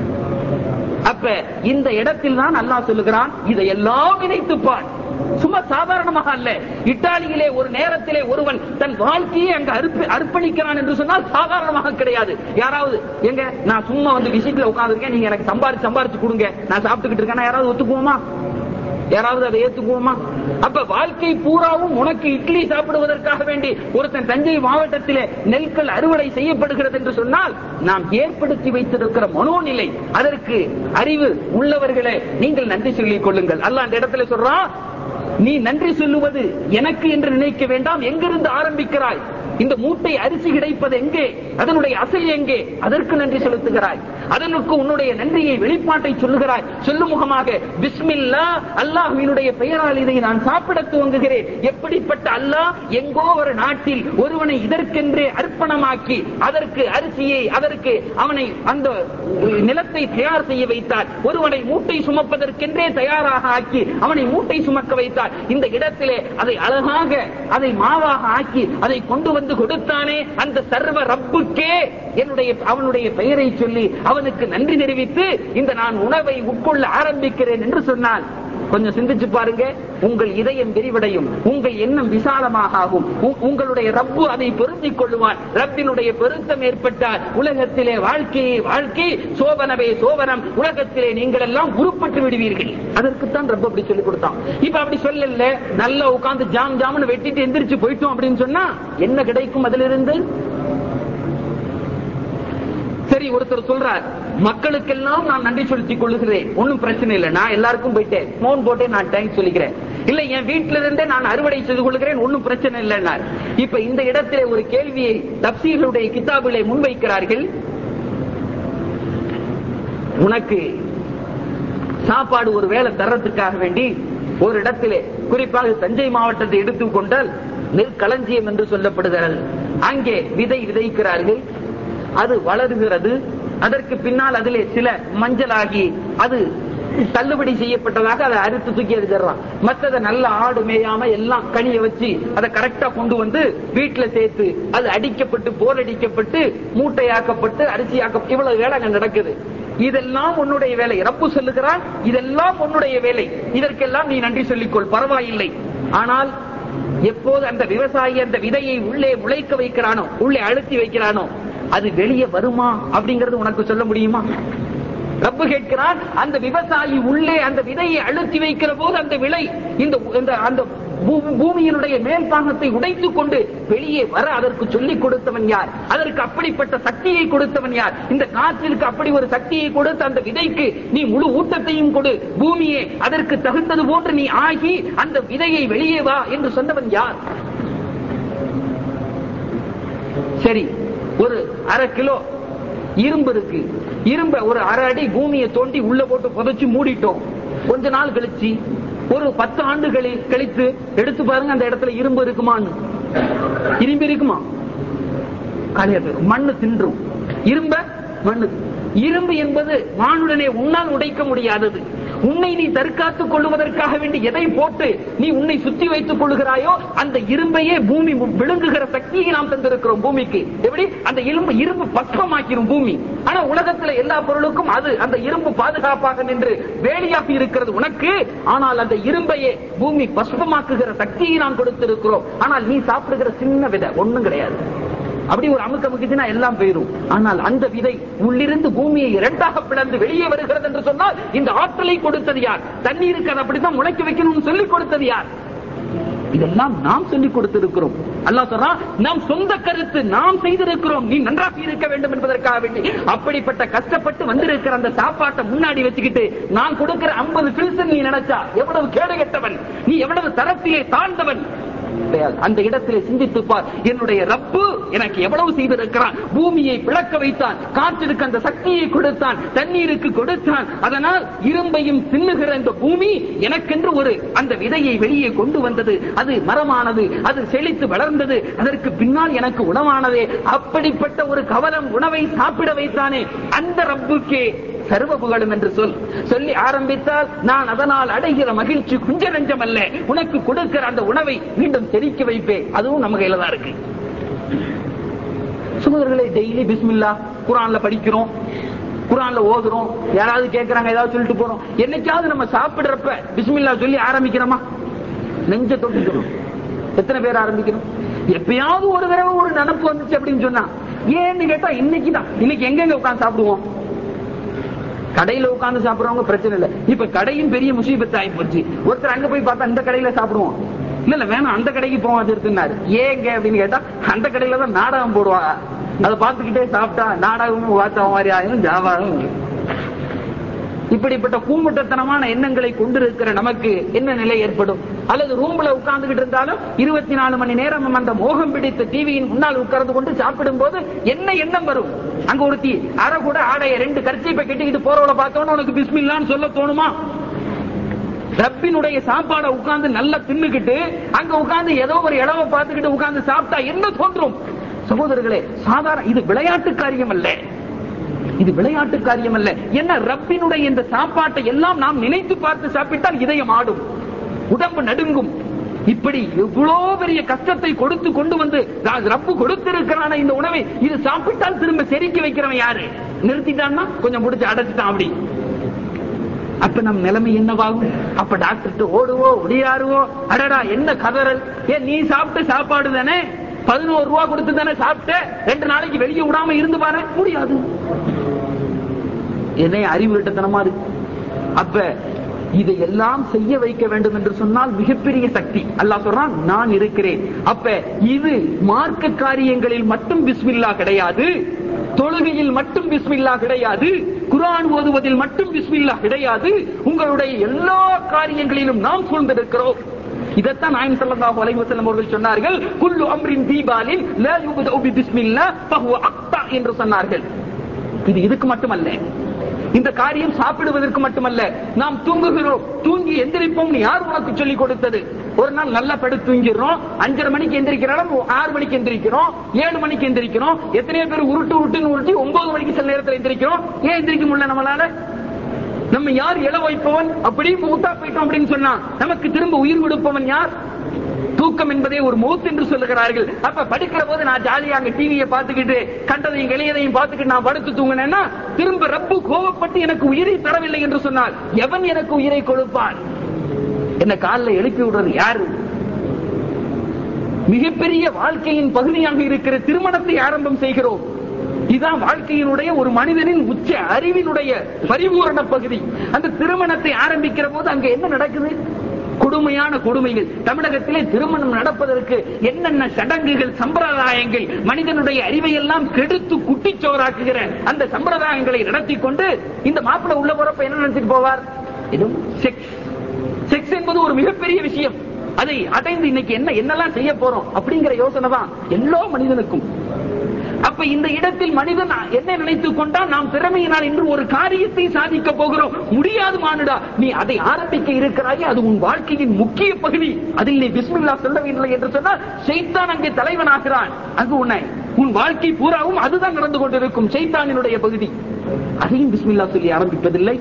அப்ப இந்த இடத்தில் தான் அல்லாஹ் சொல்லுகிறான் இதையெல்லாம் நினைத்துப்பார் சும்மா சாதாரணமாக அல்ல இத்தாலியிலே ஒரு நேரத்திலே ஒருவன் தன் வாழ்க்கையை அங்கு அர்ப்ப- அர்ப்பணிக்கிறான் என்று சொன்னால் சாதாரணமாக கிடையாது யாராவது எங்க நான் சும்மா வந்து விசிட்ல உட்கார்ந்திருக்கேன் நீங்க எனக்கு சம்பாரிச்சு சம்பாரிச்சு கொடுங்க நான் சாப்பிட்டுக்கிட்டு இருக்கேன் யாராவது ஒத்துக்குவோமா யாராவது அதை ஏத்துக்குவோமா அப்ப வாழ்க்கை பூராவும் உனக்கு இட்லி சாப்பிடுவதற்காக வேண்டி ஒருத்தன் தஞ்சை மாவட்டத்திலே நெல்கள் அறுவடை செய்யப்படுகிறது என்று சொன்னால் நாம் ஏற்படுத்தி வைத்திருக்கிற மனோநிலை அதற்கு அறிவு உள்ளவர்களே நீங்கள் நன்றி சொல்லிக் கொள்ளுங்கள் அல்ல அந்த இடத்துல சொல்றான் நீ நன்றி சொல்லுவது எனக்கு என்று நினைக்க வேண்டாம் எங்கிருந்து ஆரம்பிக்கிறாய் இந்த மூட்டை அரிசி கிடைப்பது எங்கே அதனுடைய அசல் எங்கே அதற்கு நன்றி செலுத்துகிறாய் அதனுக்கு உன்னுடைய நன்றியை வெளிப்பாட்டை சொல்லுகிறாய் சொல்லும் முகமாக பிஸ்மில்லா அல்லாஹ்வினுடைய பெயரால் இதை நான் சாப்பிட துவங்குகிறேன் எப்படிப்பட்ட அல்லாஹ் எங்கோ ஒரு நாட்டில் ஒருவனை இதற்கென்றே அர்ப்பணமாக்கி அதற்கு அரிசியை அதற்கு அவனை அந்த நிலத்தை தயார் செய்ய வைத்தார் ஒருவனை மூட்டை சுமப்பதற்கென்றே தயாராக ஆக்கி அவனை மூட்டை சுமக்க வைத்தார் இந்த இடத்திலே அதை அழகாக அதை மாவாக ஆக்கி அதை கொண்டு வந்து கொடுத்தானே அந்த சர்வ ரப்புக்கே என்னுடைய அவனுடைய பெயரை சொல்லி அவனுக்கு நன்றி தெரிவித்து இந்த நான் உணவை உட்கொள்ள ஆரம்பிக்கிறேன் என்று சொன்னான் கொஞ்சம் சிந்திச்சு பாருங்க உங்கள் இதயம் விரிவடையும் உங்கள் எண்ணம் விசாலமாக ஆகும் உ- உங்களுடைய ரப்பு அதை பொருந்திக் கொள்ளுவான் ரப்பினுடைய பொருத்தம் ஏற்பட்டால் உலகத்திலே வாழ்க்கையை வாழ்க்கை சோபனவே சோபனம் உலகத்திலே நீங்கள் எல்லாம் உருப்பட்டு விடுவீர்கள் அதற்குத்தான் ரப்பு அப்படி சொல்லி கொடுத்தான் இப்ப அப்படி சொல்லல நல்லா உட்கார்ந்து ஜாம் ஜாம்னு வெட்டிட்டு எந்திரிச்சு போயிட்டோம் அப்படின்னு சொன்னா என்ன கிடைக்கும் அதிலிருந்து சரி ஒருத்தர் சொல்றார் மக்களுக்கெல்லாம் நான் நன்றி செலுத்திக் கொள்ளுகிறேன் ஒண்ணும் பிரச்சனை இல்லை நான் எல்லாருக்கும் போயிட்டேன் போன் போட்டே நான் தேங்க்ஸ் சொல்லிக்கிறேன் இல்ல என் வீட்டில இருந்தே நான் அறுவடை செய்து கொள்கிறேன் ஒண்ணும் பிரச்சனை இல்லைன்னார் இப்ப இந்த இடத்திலே ஒரு கேள்வியை தப்சீர்களுடைய கிதாபிலே முன்வைக்கிறார்கள் உனக்கு சாப்பாடு ஒரு வேளை தர்றதுக்காக வேண்டி ஒரு இடத்திலே குறிப்பாக தஞ்சை மாவட்டத்தை எடுத்துக்கொண்டால் நெற்களஞ்சியம் என்று சொல்லப்படுகிறது அங்கே விதை விதைக்கிறார்கள் அது வளருகிறது அதற்கு பின்னால் அதிலே சில மஞ்சளாகி அது தள்ளுபடி செய்யப்பட்டதாக அதை அறுத்து தூக்கி எடுத்துறான் மற்றதை நல்ல ஆடு மேயாம எல்லாம் கனிய வச்சு அதை கரெக்டா கொண்டு வந்து வீட்டுல சேர்த்து அது அடிக்கப்பட்டு போர் அடிக்கப்பட்டு மூட்டையாக்கப்பட்டு அரிசியாக்க இவ்வளவு வேலை அங்க நடக்குது இதெல்லாம் உன்னுடைய வேலை ரப்பு சொல்லுகிறான் இதெல்லாம் உன்னுடைய வேலை இதற்கெல்லாம் நீ நன்றி சொல்லிக்கொள் பரவாயில்லை ஆனால் எப்போது அந்த விவசாயி அந்த விதையை உள்ளே முளைக்க வைக்கிறானோ உள்ளே அழுத்தி வைக்கிறானோ அது வெளியே வருமா அப்படிங்கறது உனக்கு சொல்ல முடியுமா ரப்பு கேட்கிறான் அந்த விவசாயி உள்ளே அந்த விதையை அழுத்தி வைக்கிற போது அந்த விலை இந்த இந்த- அந்த பூ- பூமியினுடைய மேல் பாகத்தை உடைத்துக் கொண்டு வெளியே வர அதற்கு சொல்லிக் கொடுத்தவன் யார் அதற்கு அப்படிப்பட்ட சக்தியை கொடுத்தவன் யார் இந்த காற்றிற்கு அப்படி ஒரு சக்தியை கொடுத்து அந்த விதைக்கு நீ முழு ஊட்டத்தையும் கொடு பூமியே அதற்கு தகுந்தது போன்று நீ ஆகி அந்த விதையை வெளியே வா என்று சொன்னவன் யார் சரி ஒரு அரை கிலோ இரும்பு இருக்கு இரும்ப ஒரு அரை அடி பூமியை தோண்டி உள்ள போட்டு புதைச்சு மூடிட்டோம் கொஞ்ச நாள் கழிச்சு ஒரு பத்து ஆண்டுகளில் கழித்து எடுத்து பாருங்க அந்த இடத்துல இரும்பு இருக்குமான்னு இரும்பு இருக்குமா காலியா போயிரும் மண்ணு தின்றும் இரும்ப மண்ணு இரும்பு என்பது மானுடனே உன்னால் உடைக்க முடியாதது உன்னை நீ தற்காத்துக் கொள்வதற்காக வேண்டி எதை போட்டு நீ உன்னை சுத்தி வைத்துக் கொள்கிறாயோ அந்த இரும்பையே பூமி விழுங்குகிற சக்தியை நாம் தந்திருக்கிறோம் பூமிக்கு எப்படி அந்த இரும்பு இரும்பு பஸ்பமாக்கிரும் பூமி ஆனா உலகத்துல எல்லா பொருளுக்கும் அது அந்த இரும்பு பாதுகாப்பாக நின்று வேலியாக இருக்கிறது உனக்கு ஆனால் அந்த இரும்பையே பூமி பஸ்பமாக்குகிற சக்தியை நாம் கொடுத்திருக்கிறோம் ஆனால் நீ சாப்பிடுகிற சின்ன விதை ஒண்ணும் கிடையாது அப்படி ஒரு அமுக்க அமுக்குச்சுன்னா எல்லாம் போயிரும் ஆனால் அந்த விதை உள்ளிருந்து பூமியை இரண்டாக பிளந்து வெளியே வருகிறது என்று சொன்னால் இந்த ஆற்றலை கொடுத்தது யார் தண்ணீருக்கு அதை அப்படித்தான் முளைக்க வைக்கணும்னு சொல்லிக் கொடுத்தது யார் இதெல்லாம் நாம் சொல்லிக் கொடுத்திருக்கிறோம் அல்லாஹ் சொல்றான் நாம் சொந்த கருத்து நாம் செய்திருக்கிறோம் நீ நன்றாக இருக்க வேண்டும் என்பதற்காக வேண்டி அப்படிப்பட்ட கஷ்டப்பட்டு வந்திருக்கிற அந்த சாப்பாட்டை முன்னாடி வச்சுக்கிட்டு நான் கொடுக்கிற 50 பில்சன் நீ நினைச்சா எவ்வளவு கேடு கெட்டவன் நீ எவ்வளவு தரத்திலே தாழ்ந்தவன் கிடையாது. அந்த இடத்திலே சிந்தித்து பார் என்னுடைய ரப்பு எனக்கு எவ்வளவு செய்திருக்கிறான் பூமியை பிளக்க வைத்தான் காற்றிற்கு அந்த சக்தியை கொடுத்தான் தண்ணீருக்கு கொடுத்தான் அதனால் இரும்பையும் தின்னுகிற இந்த பூமி எனக்கென்று ஒரு அந்த விதையை வெளியே கொண்டு வந்தது அது மரமானது அது செழித்து வளர்ந்தது அதற்கு பின்னால் எனக்கு உணவானதே அப்படிப்பட்ட ஒரு கவலம் உணவை சாப்பிட வைத்தானே அந்த ரப்புக்கே சர்வ புகழும் என்று சொல் சொல்லி ஆரம்பித்தால் நான் அதனால் அடைகிற மகிழ்ச்சி குஞ்ச நெஞ்சம் அல்ல உனக்கு கொடுக்கிற அந்த உணவை மீண்டும் செரிக்க வைப்பேன் அதுவும் நம்ம கையில தான் இருக்கு சுமதர்களே டெய்லி பிஸ்மில்லா குரான்ல படிக்கிறோம் குரான்ல ஓதுறோம் யாராவது கேட்கறாங்க ஏதாவது சொல்லிட்டு போறோம் என்னைக்காவது நம்ம சாப்பிடுறப்ப பிஸ்மில்லா சொல்லி ஆரம்பிக்கிறோமா நெஞ்ச தொட்டுக்கிறோம் எத்தனை பேர் ஆரம்பிக்கிறோம் எப்பயாவது ஒரு தடவை ஒரு நினப்பு வந்துச்சு அப்படின்னு சொன்னா ஏன்னு கேட்டா இன்னைக்கு தான் இன்னைக்கு எங்கெங்க உட்கார்ந்து சாப்பிடுவோம் கடையில உட்கார்ந்து சாப்பிடுறவங்க பிரச்சனை இல்ல இப்ப கடையும் பெரிய முசீபத்து ஆகி போச்சு ஒருத்தர் அங்க போய் பார்த்தா இந்த கடையில சாப்பிடுவோம் இல்ல இல்ல வேணாம் அந்த கடைக்கு போவாது இருக்குன்னாரு ஏங்க அப்படின்னு கேட்டா அந்த கடையில தான் நாடகம் போடுவாங்க அதை பார்த்துக்கிட்டே சாப்பிட்டா நாடகமும் வாத்தா மாதிரி ஆயிரும் ஜாபாரம் இப்படிப்பட்ட கூமுட்டத்தனமான எண்ணங்களை கொண்டிருக்கிற நமக்கு என்ன நிலை ஏற்படும் அல்லது ரூம்ல உட்கார்ந்துகிட்டு இருந்தாலும் இருபத்தி நாலு மணி நேரம் அந்த மோகம் பிடித்த டிவியின் முன்னால் உட்கார்ந்து கொண்டு சாப்பிடும் போது என்ன எண்ணம் வரும் அங்க ஒருத்தி அரை கூட ஆடைய ரெண்டு கர்ச்சீப்பை கட்டிக்கிட்டு போறவள பார்த்தோன்னு உனக்கு பிஸ்மில்லான்னு சொல்ல தோணுமா ரப்பினுடைய சாப்பாடை உட்கார்ந்து நல்லா தின்னுக்கிட்டு அங்க உட்கார்ந்து ஏதோ ஒரு இடவை பார்த்துக்கிட்டு உட்கார்ந்து சாப்பிட்டா என்ன தோன்றும் சகோதரர்களே சாதாரண இது விளையாட்டு காரியம் அல்ல இது விளையாட்டு காரியம் அல்ல என்ன ரப்பினுடைய இந்த சாப்பாட்டை எல்லாம் நாம் நினைத்து பார்த்து சாப்பிட்டால் இதயம் ஆடும் உடம்பு நடுங்கும் இப்படி எவ்வளவு பெரிய கஷ்டத்தை கொடுத்து கொண்டு வந்து ர- ரப்பு கொடுத்திருக்கிறான இந்த உணவை இது சாப்பிட்டால் திரும்ப செரிக்க வைக்கிறவன் யாரு நிறுத்திட்டான்னா கொஞ்சம் முடிச்சு அடைச்சிட்டான் அப்படி அப்ப நம் நிலைமை என்னவாகும் அப்ப டாக்டர்கிட்ட ஓடுவோ ஒடியாருவோ அடடா என்ன கதறல் ஏன் நீ சாப்பிட்ட சாப்பாடு தானே பதினோரு ரூபா கொடுத்து தானே சாப்பிட்ட ரெண்டு நாளைக்கு வெளியே விடாம இருந்து பாரு முடியாது என்ன அறிவு கிட்டத்தனமா இருக்கு அப்ப இதையெல்லாம் செய்ய வைக்க வேண்டும் என்று சொன்னால் மிகப்பெரிய சக்தி அல்லாஹ் சொல்றான் நான் இருக்கிறேன் அப்ப இது மார்க்க காரியங்களில் மட்டும் பிஸ்மில்லா கிடையாது தொழுகையில் மட்டும் பிஸ்மில்லா கிடையாது குர்ஆன் ஓதுவதில் மட்டும் பிஸ்மில்லா கிடையாது உங்களுடைய எல்லா காரியங்களிலும் நாம் சூழ்ந்திருக்கிறோம் இதைத்தான் நாயம் ஸல்லல்லாஹு அலைஹி வஸல்லம் அவர்கள் சொன்னார்கள் குல்லு அம்ரின் தீபாலின் லா யுப்தஉ பி பிஸ்மில்லா ஃபஹுவ அக்தா என்று சொன்னார்கள் இது இதுக்கு மட்டுமல்ல இந்த காரியம் சாப்பிடுவதற்கு மட்டுமல்ல நாம் தூங்குகிறோம் தூங்கி எந்திரிப்போம் யார் உனக்கு சொல்லிக் கொடுத்தது ஒரு நாள் நல்லா படுத்து தூங்கிடுறோம் அஞ்சரை மணிக்கு எந்திரிக்கிறோம் ஆறு மணிக்கு எந்திரிக்கிறோம் ஏழு மணிக்கு எந்திரிக்கிறோம் எத்தனையோ பேர் உருட்டு உருட்டுன்னு உருட்டி ஒன்பது மணிக்கு சில நேரத்தில் எந்திரிக்கிறோம் ஏன் எந்திரிக்க முடியல நம்மளால நம்ம யார் இள வைப்பவன் அப்படி மூத்தா போயிட்டோம் அப்படின்னு சொன்னா நமக்கு திரும்ப உயிர் கொடுப்பவன் யார் தூக்கம் என்பதே ஒரு மௌத் என்று சொல்லுகிறார்கள் அப்ப படுக்கிற போது நான் ஜாலியா அங்க டிவியை பார்த்துக்கிட்டு கண்டதையும் இளையதையும் பார்த்துக்கிட்டு நான் படுத்து தூங்கினேன்னா திரும்ப ரப்பு கோபப்பட்டு எனக்கு உயிரை தரவில்லை என்று சொன்னால் எவன் எனக்கு உயிரை கொடுப்பான் என்ன காலில் எழுப்பி விடுறது யாரு மிகப்பெரிய வாழ்க்கையின் பகுதியாக இருக்கிற திருமணத்தை ஆரம்பம் செய்கிறோம் இதுதான் வாழ்க்கையினுடைய ஒரு மனிதனின் உச்ச அறிவினுடைய பரிபூரண பகுதி அந்த திருமணத்தை ஆரம்பிக்கிற போது அங்க என்ன நடக்குது கொடுமையான கொடுமைகள் தமிழகத்திலே திருமணம் நடப்பதற்கு என்னென்ன சடங்குகள் சம்பிரதாயங்கள் மனிதனுடைய அறிவை எல்லாம் கெடுத்து குட்டிச்சோராக்குகிற அந்த சம்பிரதாயங்களை நடத்தி கொண்டு இந்த மாப்பிள்ளை உள்ள போறப்ப என்ன நினைச்சிட்டு போவார் இதுவும் செக்ஸ் செக்ஸ் என்பது ஒரு மிகப்பெரிய விஷயம் அதை அடைந்து இன்னைக்கு என்ன என்னெல்லாம் செய்ய போறோம் அப்படிங்கிற யோசனை தான் எல்லா மனிதனுக்கும் அப்ப இந்த இடத்தில் மனிதன் என்ன நினைத்துக் கொண்டால் நாம் திறமையினால் இன்று ஒரு காரியத்தை சாதிக்க போகிறோம் முடியாது மானுடா நீ அதை ஆரம்பிக்க இருக்கிறாயே அது உன் வாழ்க்கையின் முக்கிய பகுதி அதில் நீ பிஸ்மில்லா சொல்லவில்லை என்று சொன்னால் செய்தான் அங்கே தலைவனாகிறான் அங்கு உன்னை உன் வாழ்க்கை பூராவும் அதுதான் நடந்து கொண்டிருக்கும் செய்தானினுடைய பகுதி அதையும் பிஸ்மில்லா சொல்லி ஆரம்பிப்பதில்லை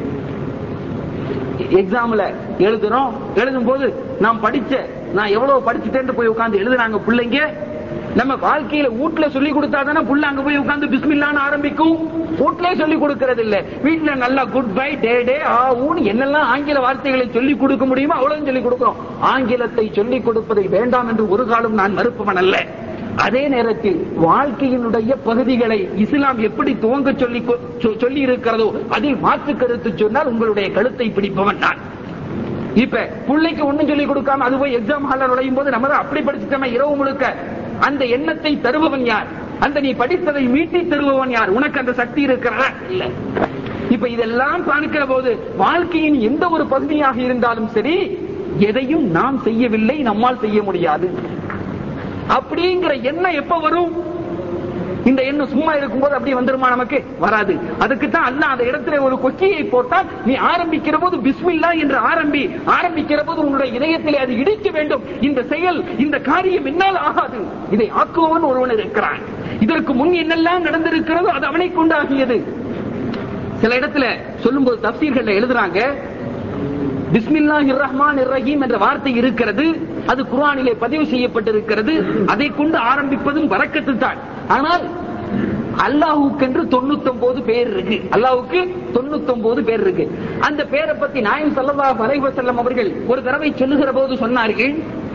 எக்ஸாம்ல எழுதுறோம் எழுதும் போது நாம் படிச்ச நான் எவ்வளவு படிச்சுட்டேன்னு போய் உட்கார்ந்து எழுதுறாங்க பிள்ளைங்க நம்ம வாழ்க்கையில வீட்டுல சொல்லி கொடுத்தா தானே புள்ள அங்க போய் உட்கார்ந்து பிஸ்மில்லான்னு ஆரம்பிக்கும் வீட்லயே சொல்லி கொடுக்கறது இல்ல வீட்டுல நல்லா குட் பை டே டே ஆ ஊன்னு என்னெல்லாம் ஆங்கில வார்த்தைகளை சொல்லி கொடுக்க முடியுமோ அவ்வளவு சொல்லி கொடுக்கிறோம் ஆங்கிலத்தை சொல்லிக் கொடுப்பதை வேண்டாம் என்று ஒரு காலம் நான் மறுப்பவன் அல்ல அதே நேரத்தில் வாழ்க்கையினுடைய பகுதிகளை இஸ்லாம் எப்படி துவங்க சொல்லி சொல்லி இருக்கிறதோ அதில் மாற்று கருத்து சொன்னால் உங்களுடைய கழுத்தை பிடிப்பவன் நான் இப்ப பிள்ளைக்கு ஒண்ணும் சொல்லி கொடுக்காம அது போய் எக்ஸாம் ஹால நுழையும் போது நம்ம அப்படி படிச்சுட்டோமே இரவு முழுக்க அந்த எண்ணத்தை தருபவன் யார் அந்த நீ படித்ததை மீட்டி தருபவன் யார் உனக்கு அந்த சக்தி இருக்கிறதா இல்ல இப்ப இதெல்லாம் பார்க்கிற போது வாழ்க்கையின் எந்த ஒரு பகுதியாக இருந்தாலும் சரி எதையும் நாம் செய்யவில்லை நம்மால் செய்ய முடியாது அப்படிங்கிற எண்ணம் எப்ப வரும் இந்த எண்ணம் சும்மா இருக்கும்போது அப்படி வந்துருமா நமக்கு வராது அதுக்கு தான் அல்ல அந்த இடத்துல ஒரு கொச்சியை போட்டால் நீ ஆரம்பிக்கிற போது பிஸ்மில்லா என்று ஆரம்பி ஆரம்பிக்கிற போது உன்னுடைய இதயத்திலே அது இடிக்க வேண்டும் இந்த செயல் இந்த காரியம் என்னால் ஆகாது இதை ஆக்குவன் ஒருவன் இருக்கிறான் இதற்கு முன் என்னெல்லாம் நடந்திருக்கிறதோ அது அவனை கொண்டாகியது சில இடத்துல சொல்லும்போது தப்சீர்கள் எழுதுறாங்க பிஸ்மில்லாஹி ரஹ்மான் ரஹீம் என்ற வார்த்தை இருக்கிறது அது குர்ஆனிலே பதிவு செய்யப்பட்டிருக்கிறது அதை கொண்டு ஆரம்பிப்பதும் வரக்கத்து தான் ஆனால் அல்லாஹுக்கென்று தொண்ணூத்தி ஒன்பது பேர் இருக்கு அல்லாஹுக்கு தொண்ணூத்தி ஒன்பது பேர் இருக்கு அந்த பேரை பத்தி நாயம் சல்லா அலைவ செல்லம் அவர்கள் ஒரு தடவை சொல்லுகிற போது சொன்னார்கள்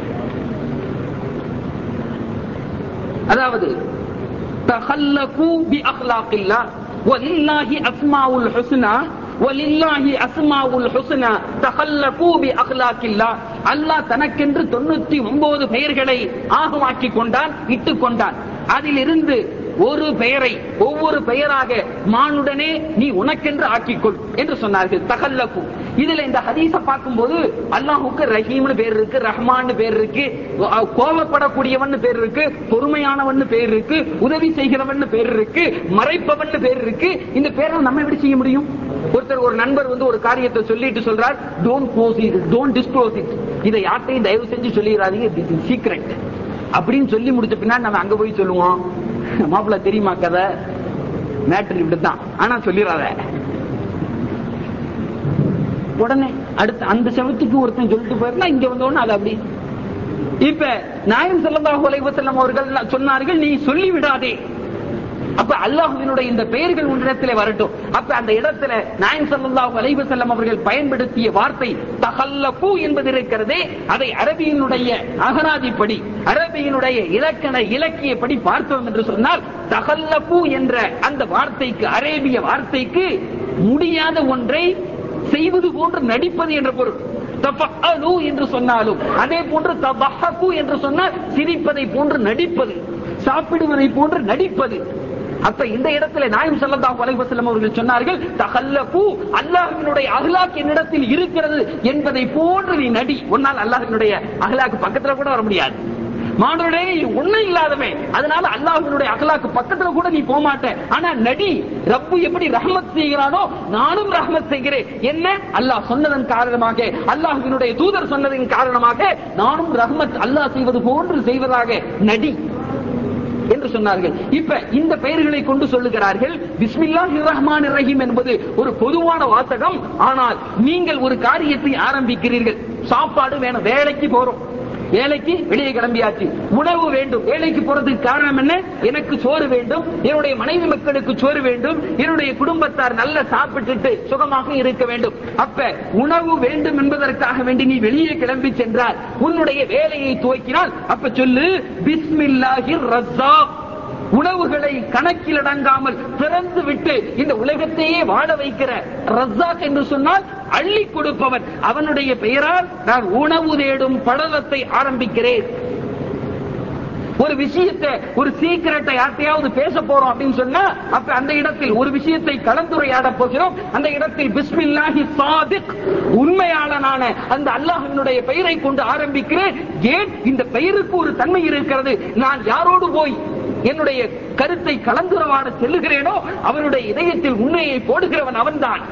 அதாவது தஹல்லகு பி அஹ்லாகில்லா வலில்லாஹி அஸ்மாவுல் ஹுஸ்னா வலில்லாஹி அஸ்மாவுல் ஹுஸ்னா தஹல்லகு பி அஹ்லாகில்லா அல்லாஹ் தனக்கென்று தொண்ணூத்தி ஒன்பது பெயர்களை ஆகமாக்கி கொண்டான் இட்டுக் கொண்டான் அதிலிருந்து ஒரு பெயரை ஒவ்வொரு பெயராக மானுடனே நீ உனக்கென்று ஆக்கிக்கொள் என்று சொன்னார்கள் தகல்லக்கும் இதுல இந்த ஹதீஸ பார்க்கும்போது அல்லாஹுக்கு ரஹீம்னு பேர் இருக்கு ரஹ்மான் பேர் இருக்கு கோபப்படக்கூடியவன் பேர் இருக்கு பொறுமையானவன் பேர் இருக்கு உதவி செய்கிறவன் பேர் இருக்கு மறைப்பவன் பேர் இருக்கு இந்த பேரை நம்ம எப்படி செய்ய முடியும் ஒருத்தர் ஒரு நண்பர் வந்து ஒரு காரியத்தை சொல்லிட்டு சொல்றார் don't close it don't disclose it இதை யார்ட்டையும் தயவு செஞ்சு சொல்லிடாதீங்க திஸ் இஸ் சீக்ரெட் அப்படின்னு சொல்லி முடிச்ச பின்னாடி நம்ம அங்க போய் சொல்லுவோம் மாப்பிள்ள தெரியுமா கதை மேட்ரு இப்படித்தான் ஆனா சொல்லிடாத உடனே அடுத்து அந்த செவத்துக்கு ஒருத்தன் சொல்லிட்டு போயிருந்தா இங்க வந்தோடனே அது அப்படி இப்ப நாயம் செல்லல்லாஹு அலைஹி செல்லம் அவர்கள் சொன்னார்கள் நீ சொல்லி விடாதே அப்ப அல்லாஹுவினுடைய இந்த பெயர்கள் உன்னிடத்திலே வரட்டும் அப்ப அந்த இடத்துல நாயம் சல்லாஹு அலைஹி செல்லம் அவர்கள் பயன்படுத்திய வார்த்தை தகல்லபு என்பது இருக்கிறதே அதை அரபியினுடைய அகராதிப்படி அரபியினுடைய இலக்கண இலக்கியப்படி பார்த்தோம் என்று சொன்னால் தகல்லபு என்ற அந்த வார்த்தைக்கு அரேபிய வார்த்தைக்கு முடியாத ஒன்றை செய்வது போன்று நடிப்பது என்ற பொருள் தஃபஅலு என்று சொன்னாலும் அதே போன்று தபஹகு என்று சொன்னால் சிரிப்பதை போன்று நடிப்பது சாப்பிடுவதை போன்று நடிப்பது அப்ப இந்த இடத்துல நாயம் சல்லல்லாஹு அலைஹி வஸல்லம் அவர்கள் சொன்னார்கள் தகல்லகு அல்லாஹ்வினுடைய அஹ்லாக் என்னிடத்தில் இருக்கிறது என்பதை போன்று நீ நடி உன்னால் அல்லாஹ்வினுடைய அஹ்லாக் பக்கத்துல கூட வர முடியாது மாணவனே நீ ஒண்ணும் இல்லாதவன் அதனால அல்லாஹ்வினுடைய அகலாக்கு பக்கத்துல கூட நீ போக மாட்ட ஆனா நடி ரப்பு எப்படி ரஹ்மத் செய்கிறானோ நானும் ரஹ்மத் செய்கிறேன் என்ன அல்லாஹ் சொன்னதன் காரணமாக அல்லாஹ்வினுடைய தூதர் சொன்னதன் காரணமாக நானும் ரஹ்மத் அல்லாஹ் செய்வது போன்று செய்வதாக நடி என்று சொன்னார்கள் இப்ப இந்த பெயர்களை கொண்டு சொல்லுகிறார்கள் பிஸ்மில்லாஹிர் ரஹ்மான் ரஹீம் என்பது ஒரு பொதுவான வாசகம் ஆனால் நீங்கள் ஒரு காரியத்தை ஆரம்பிக்கிறீர்கள் சாப்பாடு வேணும் வேலைக்கு போறோம் வேலைக்கு வெளியே கிளம்பியாச்சு உணவு வேண்டும் வேலைக்கு போறதுக்கு காரணம் என்ன எனக்கு சோறு வேண்டும் என்னுடைய மனைவி மக்களுக்கு சோறு வேண்டும் என்னுடைய குடும்பத்தார் நல்ல சாப்பிட்டுட்டு சுகமாக இருக்க வேண்டும் அப்ப உணவு வேண்டும் என்பதற்காக வேண்டி நீ வெளியே கிளம்பி சென்றால் உன்னுடைய வேலையை துவக்கினால் அப்ப சொல்லு பிஸ்மில்லாஹிர் ரஸாக் உணவுகளை கணக்கில் அடங்காமல் திறந்து விட்டு இந்த உலகத்தையே வாழ வைக்கிற ரஸாக் என்று சொன்னால் அள்ளி கொடுப்பவன் அவனுடைய பெயரால் நான் உணவு தேடும் படலத்தை ஆரம்பிக்கிறேன் ஒரு விஷயத்தை ஒரு சீக்கிரட்டை யார்ட்டையாவது பேச போறோம் அப்படின்னு சொன்னா அப்ப அந்த இடத்தில் ஒரு விஷயத்தை கலந்துரையாட போகிறோம் அந்த இடத்தில் பிஸ்மில்லாஹி சாதிக் உண்மையாளனான அந்த அல்லாஹினுடைய பெயரை கொண்டு ஆரம்பிக்கிறேன் ஏன் இந்த பெயருக்கு ஒரு தன்மை இருக்கிறது நான் யாரோடு போய் என்னுடைய கருத்தை கலந்துரவாட செல்லுகிறேனோ அவருடைய இதயத்தில் உண்மையை போடுகிறவன் அவன்தான்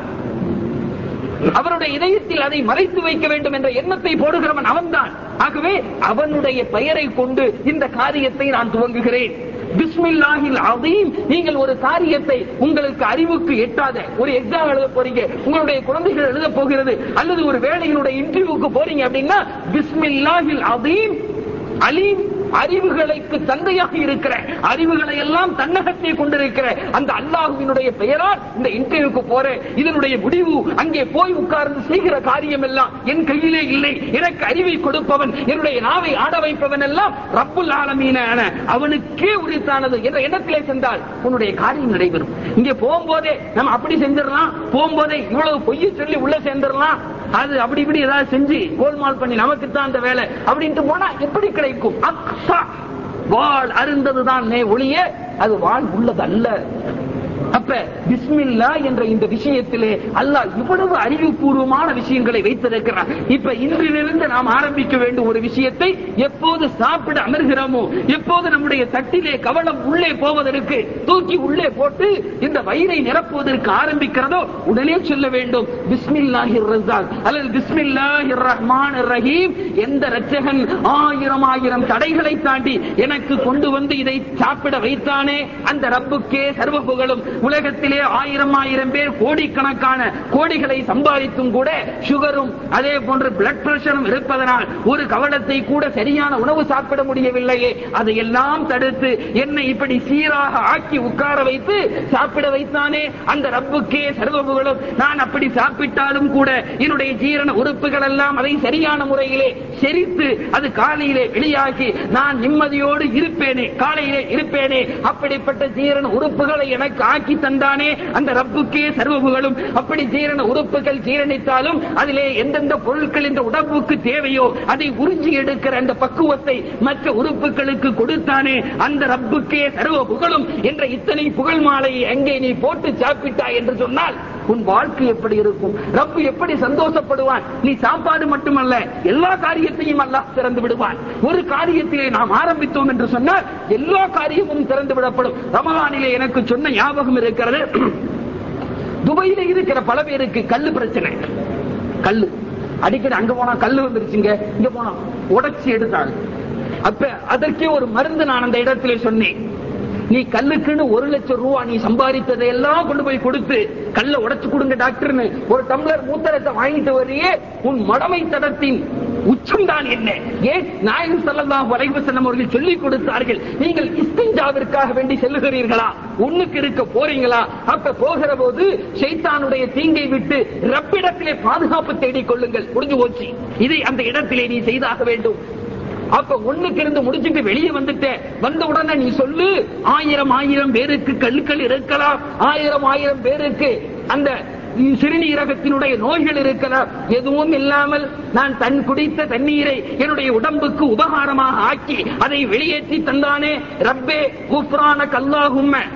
அவருடைய இதயத்தில் அதை மறைத்து வைக்க வேண்டும் என்ற எண்ணத்தை போடுகிறவன் அவன்தான் ஆகவே அவனுடைய பெயரை கொண்டு இந்த காரியத்தை நான் துவங்குகிறேன் பிஸ்மில்லாஹில் அதீம் நீங்கள் ஒரு காரியத்தை உங்களுக்கு அறிவுக்கு எட்டாத ஒரு எக்ஸாம் எழுத போறீங்க உங்களுடைய குழந்தைகள் எழுத போகிறது அல்லது ஒரு வேலையினுடைய இன்டர்வியூக்கு போறீங்க அப்படின்னா பிஸ்மில்லாஹில் அதீம் அலீம் அறிவுகளுக்கு தந்தையாக இருக்கிற அறிவுகளை எல்லாம் தன்னகத்தை கொண்டிருக்கிற அந்த அல்லாஹுவினுடைய பெயரால் இந்த இன்டர்வியூக்கு போறேன் இதனுடைய முடிவு அங்கே போய் உட்கார்ந்து செய்கிற காரியம் எல்லாம் என் கையிலே இல்லை எனக்கு அறிவை கொடுப்பவன் என்னுடைய நாவை ஆட வைப்பவன் எல்லாம் ரப்புல் ஆலமீனான அவனுக்கே உரித்தானது என்ற எண்ணத்திலே சென்றால் உன்னுடைய காரியம் நடைபெறும் இங்கே போகும்போதே நம்ம அப்படி செஞ்சிடலாம் போகும்போதே இவ்வளவு பொய்யை சொல்லி உள்ள சேர்ந்துடலாம் அது அப்படி இப்படி ஏதாவது செஞ்சு கோல்மால் பண்ணி நமக்கு தான் அந்த வேலை அப்படின்ட்டு போனா எப்படி கிடைக்கும் அக்ஸா வாழ் அருந்ததுதான் நே ஒளிய அது வாழ் உள்ளது அல்ல அப்ப பிஸ்மில்லா என்ற இந்த விஷயத்திலே அல்லாஹ் இவ்வளவு அறிவுபூர்வமான விஷயங்களை வைத்திருக்கிறார் இப்ப இன்றிலிருந்து நாம் ஆரம்பிக்க வேண்டும் ஒரு விஷயத்தை எப்போது சாப்பிட அமர்கிறோமோ எப்போது நம்முடைய தட்டிலே கவனம் உள்ளே போவதற்கு தூக்கி உள்ளே போட்டு இந்த வயிறை நிரப்புவதற்கு ஆரம்பிக்கிறதோ உடனே சொல்ல வேண்டும் பிஸ்மில்லாஹிர் ரஸாக் அல்லது பிஸ்மில்லாஹிர் ரஹ்மான் ரஹீம் எந்த ரட்சகன் ஆயிரம் ஆயிரம் தடைகளை தாண்டி எனக்கு கொண்டு வந்து இதை சாப்பிட வைத்தானே அந்த ரப்புக்கே சர்வ புகழும் உலகத்திலே ஆயிரம் ஆயிரம் பேர் கோடிக்கணக்கான கோடிகளை சம்பாதித்தும் கூட சுகரும் அதே போன்று பிளட் பிரஷரும் இருப்பதனால் ஒரு கவலத்தை கூட சரியான உணவு சாப்பிட முடியவில்லையே அதையெல்லாம் தடுத்து என்னை இப்படி சீராக ஆக்கி உட்கார வைத்து சாப்பிட வைத்தானே அந்த ரப்புக்கே சர்வபுகளும் நான் அப்படி சாப்பிட்டாலும் கூட என்னுடைய ஜீரண உறுப்புகள் எல்லாம் அதை சரியான முறையிலே செரித்து அது காலையிலே வெளியாகி நான் நிம்மதியோடு இருப்பேனே காலையிலே இருப்பேனே அப்படிப்பட்ட ஜீரண உறுப்புகளை எனக்கு ஆக்கி தந்தானே அந்த ரப்புக்கே சர்வபுகளும் அப்படி ஜீரண உறுப்புகள் ஜீரணித்தாலும் அதிலே எந்தெந்த பொருட்கள் இந்த உடம்புக்கு தேவையோ அதை உறிஞ்சி எடுக்கிற அந்த பக்குவத்தை மற்ற உறுப்புகளுக்கு கொடுத்தானே அந்த ரப்புக்கே சர்வ புகழும் என்ற இத்தனை புகழ் மாலையை அங்கே நீ போட்டு சாப்பிட்டாய் என்று சொன்னால் உன் வாழ்க்கை எப்படி இருக்கும் ரப்பு எப்படி சந்தோஷப்படுவான் நீ சாப்பாடு மட்டுமல்ல எல்லா காரியத்தையும் அல்லாஹ் திறந்து விடுவான் ஒரு காரியத்திலே நாம் ஆரம்பித்தோம் என்று சொன்னால் எல்லா காரியமும் திறந்து விடப்படும் ரமலானிலே எனக்கு சொன்ன ஞாபகம் இருக்கிறது துபாயில இருக்கிற பல பேருக்கு கல்லு பிரச்சனை கல்லு அடிக்கடி அங்க போனா கல்லு வந்துருச்சுங்க இங்க போனா உடைச்சி எடுத்தாங்க அப்ப அதற்கே ஒரு மருந்து நான் அந்த இடத்துல சொன்னேன் நீ கல்லுக்குன்னு ஒரு லட்சம் ரூபா நீ சம்பாதித்ததை எல்லாம் கொண்டு போய் கொடுத்து கல்ல உடைச்சு கொடுங்க டாக்டர்னு ஒரு டம்ளர் மூத்தரத்தை வாங்கிட்டு வரையே உன் மடமை தடத்தின் உச்சம்தான் என்ன ஏன் நாயகம் ஸல்லல்லாஹு அலைஹி வஸல்லம் அவர்கள் சொல்லிக் கொடுத்தார்கள் நீங்கள் இஸ்திஞ்சாவிற்காக வேண்டி செல்லுகிறீர்களா உன்னுக்கு இருக்க போறீங்களா அப்ப போகிற போது ஷைத்தானுடைய தீங்கை விட்டு ரப்பிடத்திலே பாதுகாப்பு தேடிக் கொள்ளுங்கள் முடிஞ்சு போச்சு இதை அந்த இடத்திலே நீ செய்தாக வேண்டும் அப்ப ஒண்ணுக்கு இருந்து முடிச்சுட்டு வெளியே வந்துட்ட வந்த உடனே நீ சொல்லு ஆயிரம் ஆயிரம் பேருக்கு கல்லுக்கள் இருக்கலாம் ஆயிரம் ஆயிரம் பேருக்கு அந்த சிறுநீரகத்தினுடைய நோய்கள் இருக்கலாம் எதுவும் இல்லாமல் நான் தன் குடித்த தண்ணீரை என்னுடைய உடம்புக்கு உபகாரமாக ஆக்கி அதை வெளியேற்றி தந்தானே ரப்பே குஃப்ரான கல்லாகும்ம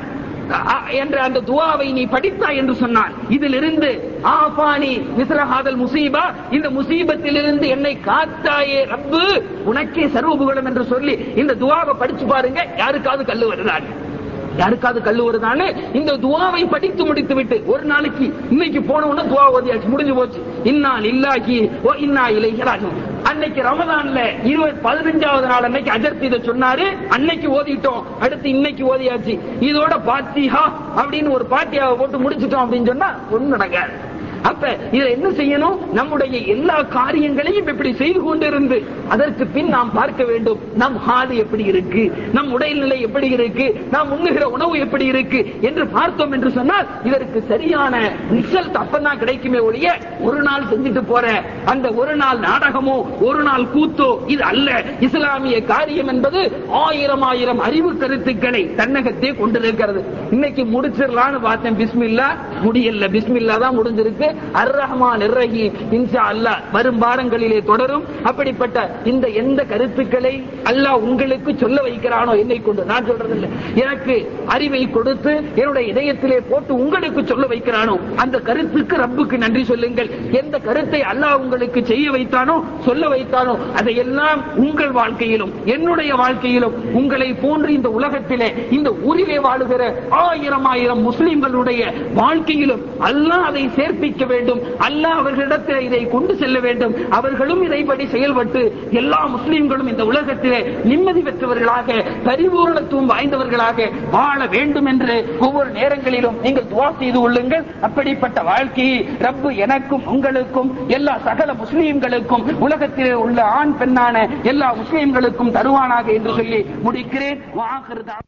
அ- என்ற அந்த துவாவை நீ படித்தாய் என்று சொன்னான் இதிலிருந்து ஆபானி மிஸ்ரஹாதல் முசீபா இந்த முசீபத்திலிருந்து என்னை காத்தாயே ரப்பு உனக்கே சர்வ புகழும் என்று சொல்லி இந்த துவாவை படிச்சு பாருங்க யாருக்காவது கல்லு வருதான் யாருக்காவது கல்லு வருதான்னு இந்த துவாவை படித்து முடித்து விட்டு ஒரு நாளைக்கு இன்னைக்கு போன உடனே துவா ஓதியாச்சு முடிஞ்சு போச்சு இன்னா இல்லாக்கி ஓ இன்னா இலைகிறார்கள் அன்னைக்கு ரமதான்ல இருபது பதினஞ்சாவது நாள் அன்னைக்கு அஜர்த் இதை சொன்னாரு அன்னைக்கு ஓதிட்டோம் அடுத்து இன்னைக்கு ஓதியாச்சு இதோட பாத்திஹா அப்படின்னு ஒரு பாத்தியாவை போட்டு முடிச்சிட்டோம் அப்படின்னு சொன்னா ஒண்ணு நடக்காது அப்ப இதை என்ன செய்யணும் நம்முடைய எல்லா காரியங்களையும் இப்படி செய்து கொண்டிருந்து அதற்கு பின் நாம் பார்க்க வேண்டும் நம் ஹாது எப்படி இருக்கு நம் உடல்நிலை எப்படி இருக்கு நாம் உண்ணுகிற உணவு எப்படி இருக்கு என்று பார்த்தோம் என்று சொன்னால் இதற்கு சரியான ரிசல்ட் அப்பதான் கிடைக்குமே ஒழிய ஒரு நாள் செஞ்சுட்டு போற அந்த ஒரு நாள் நாடகமோ ஒரு நாள் கூத்தோ இது அல்ல இஸ்லாமிய காரியம் என்பது ஆயிரம் ஆயிரம் அறிவு கருத்துக்களை தன்னகத்தே கொண்டிருக்கிறது இன்னைக்கு முடிச்சிடலான்னு பார்த்தேன் பிஸ்மில்லா முடியல பிஸ்மில்லா தான் முடிஞ்சிருக்கு அர் ரஹ்மான் ரஹீம் இன்ஷா அல்லாஹ் வரும் வாரங்களிலே தொடரும் அப்படிப்பட்ட இந்த எந்த கருத்துக்களை அல்லாஹ் உங்களுக்கு சொல்ல வைக்கிறானோ என்னை கொண்டு நான் சொல்றது இல்லை எனக்கு அறிவை கொடுத்து என்னுடைய இதயத்திலே போட்டு உங்களுக்கு சொல்ல வைக்கிறானோ அந்த கருத்துக்கு ரப்புக்கு நன்றி சொல்லுங்கள் எந்த கருத்தை அல்லாஹ் உங்களுக்கு செய்ய வைத்தானோ சொல்ல வைத்தானோ அதையெல்லாம் உங்கள் வாழ்க்கையிலும் என்னுடைய வாழ்க்கையிலும் உங்களை போன்று இந்த உலகத்திலே இந்த ஊரிலே வாழுகிற ஆயிரம் ஆயிரம் முஸ்லிம்களுடைய வாழ்க்கையிலும் அல்லாஹ் அதை சேர்ப்பிக்க வேண்டும் அல்லாஹ் அவர்களிடத்தில் இதை கொண்டு செல்ல வேண்டும் அவர்களும் இதைப்படி செயல்பட்டு எல்லா முஸ்லிம்களும் இந்த உலகத்திலே நிம்மதி பெற்றவர்களாக பரிபூரணத்துவம் வாய்ந்தவர்களாக வாழ வேண்டும் என்று ஒவ்வொரு நேரங்களிலும் நீங்கள் துவா செய்து கொள்ளுங்கள் அப்படிப்பட்ட வாழ்க்கையை ரப்பு எனக்கும் உங்களுக்கும் எல்லா சகல முஸ்லிம்களுக்கும் உலகத்திலே உள்ள ஆண் பெண்ணான எல்லா முஸ்லிம்களுக்கும் தருவானாக என்று சொல்லி முடிக்கிறேன் வாஹிரு தஅவா-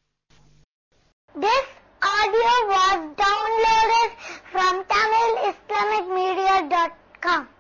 This audio was downloaded from TamilIslamicMedia.com.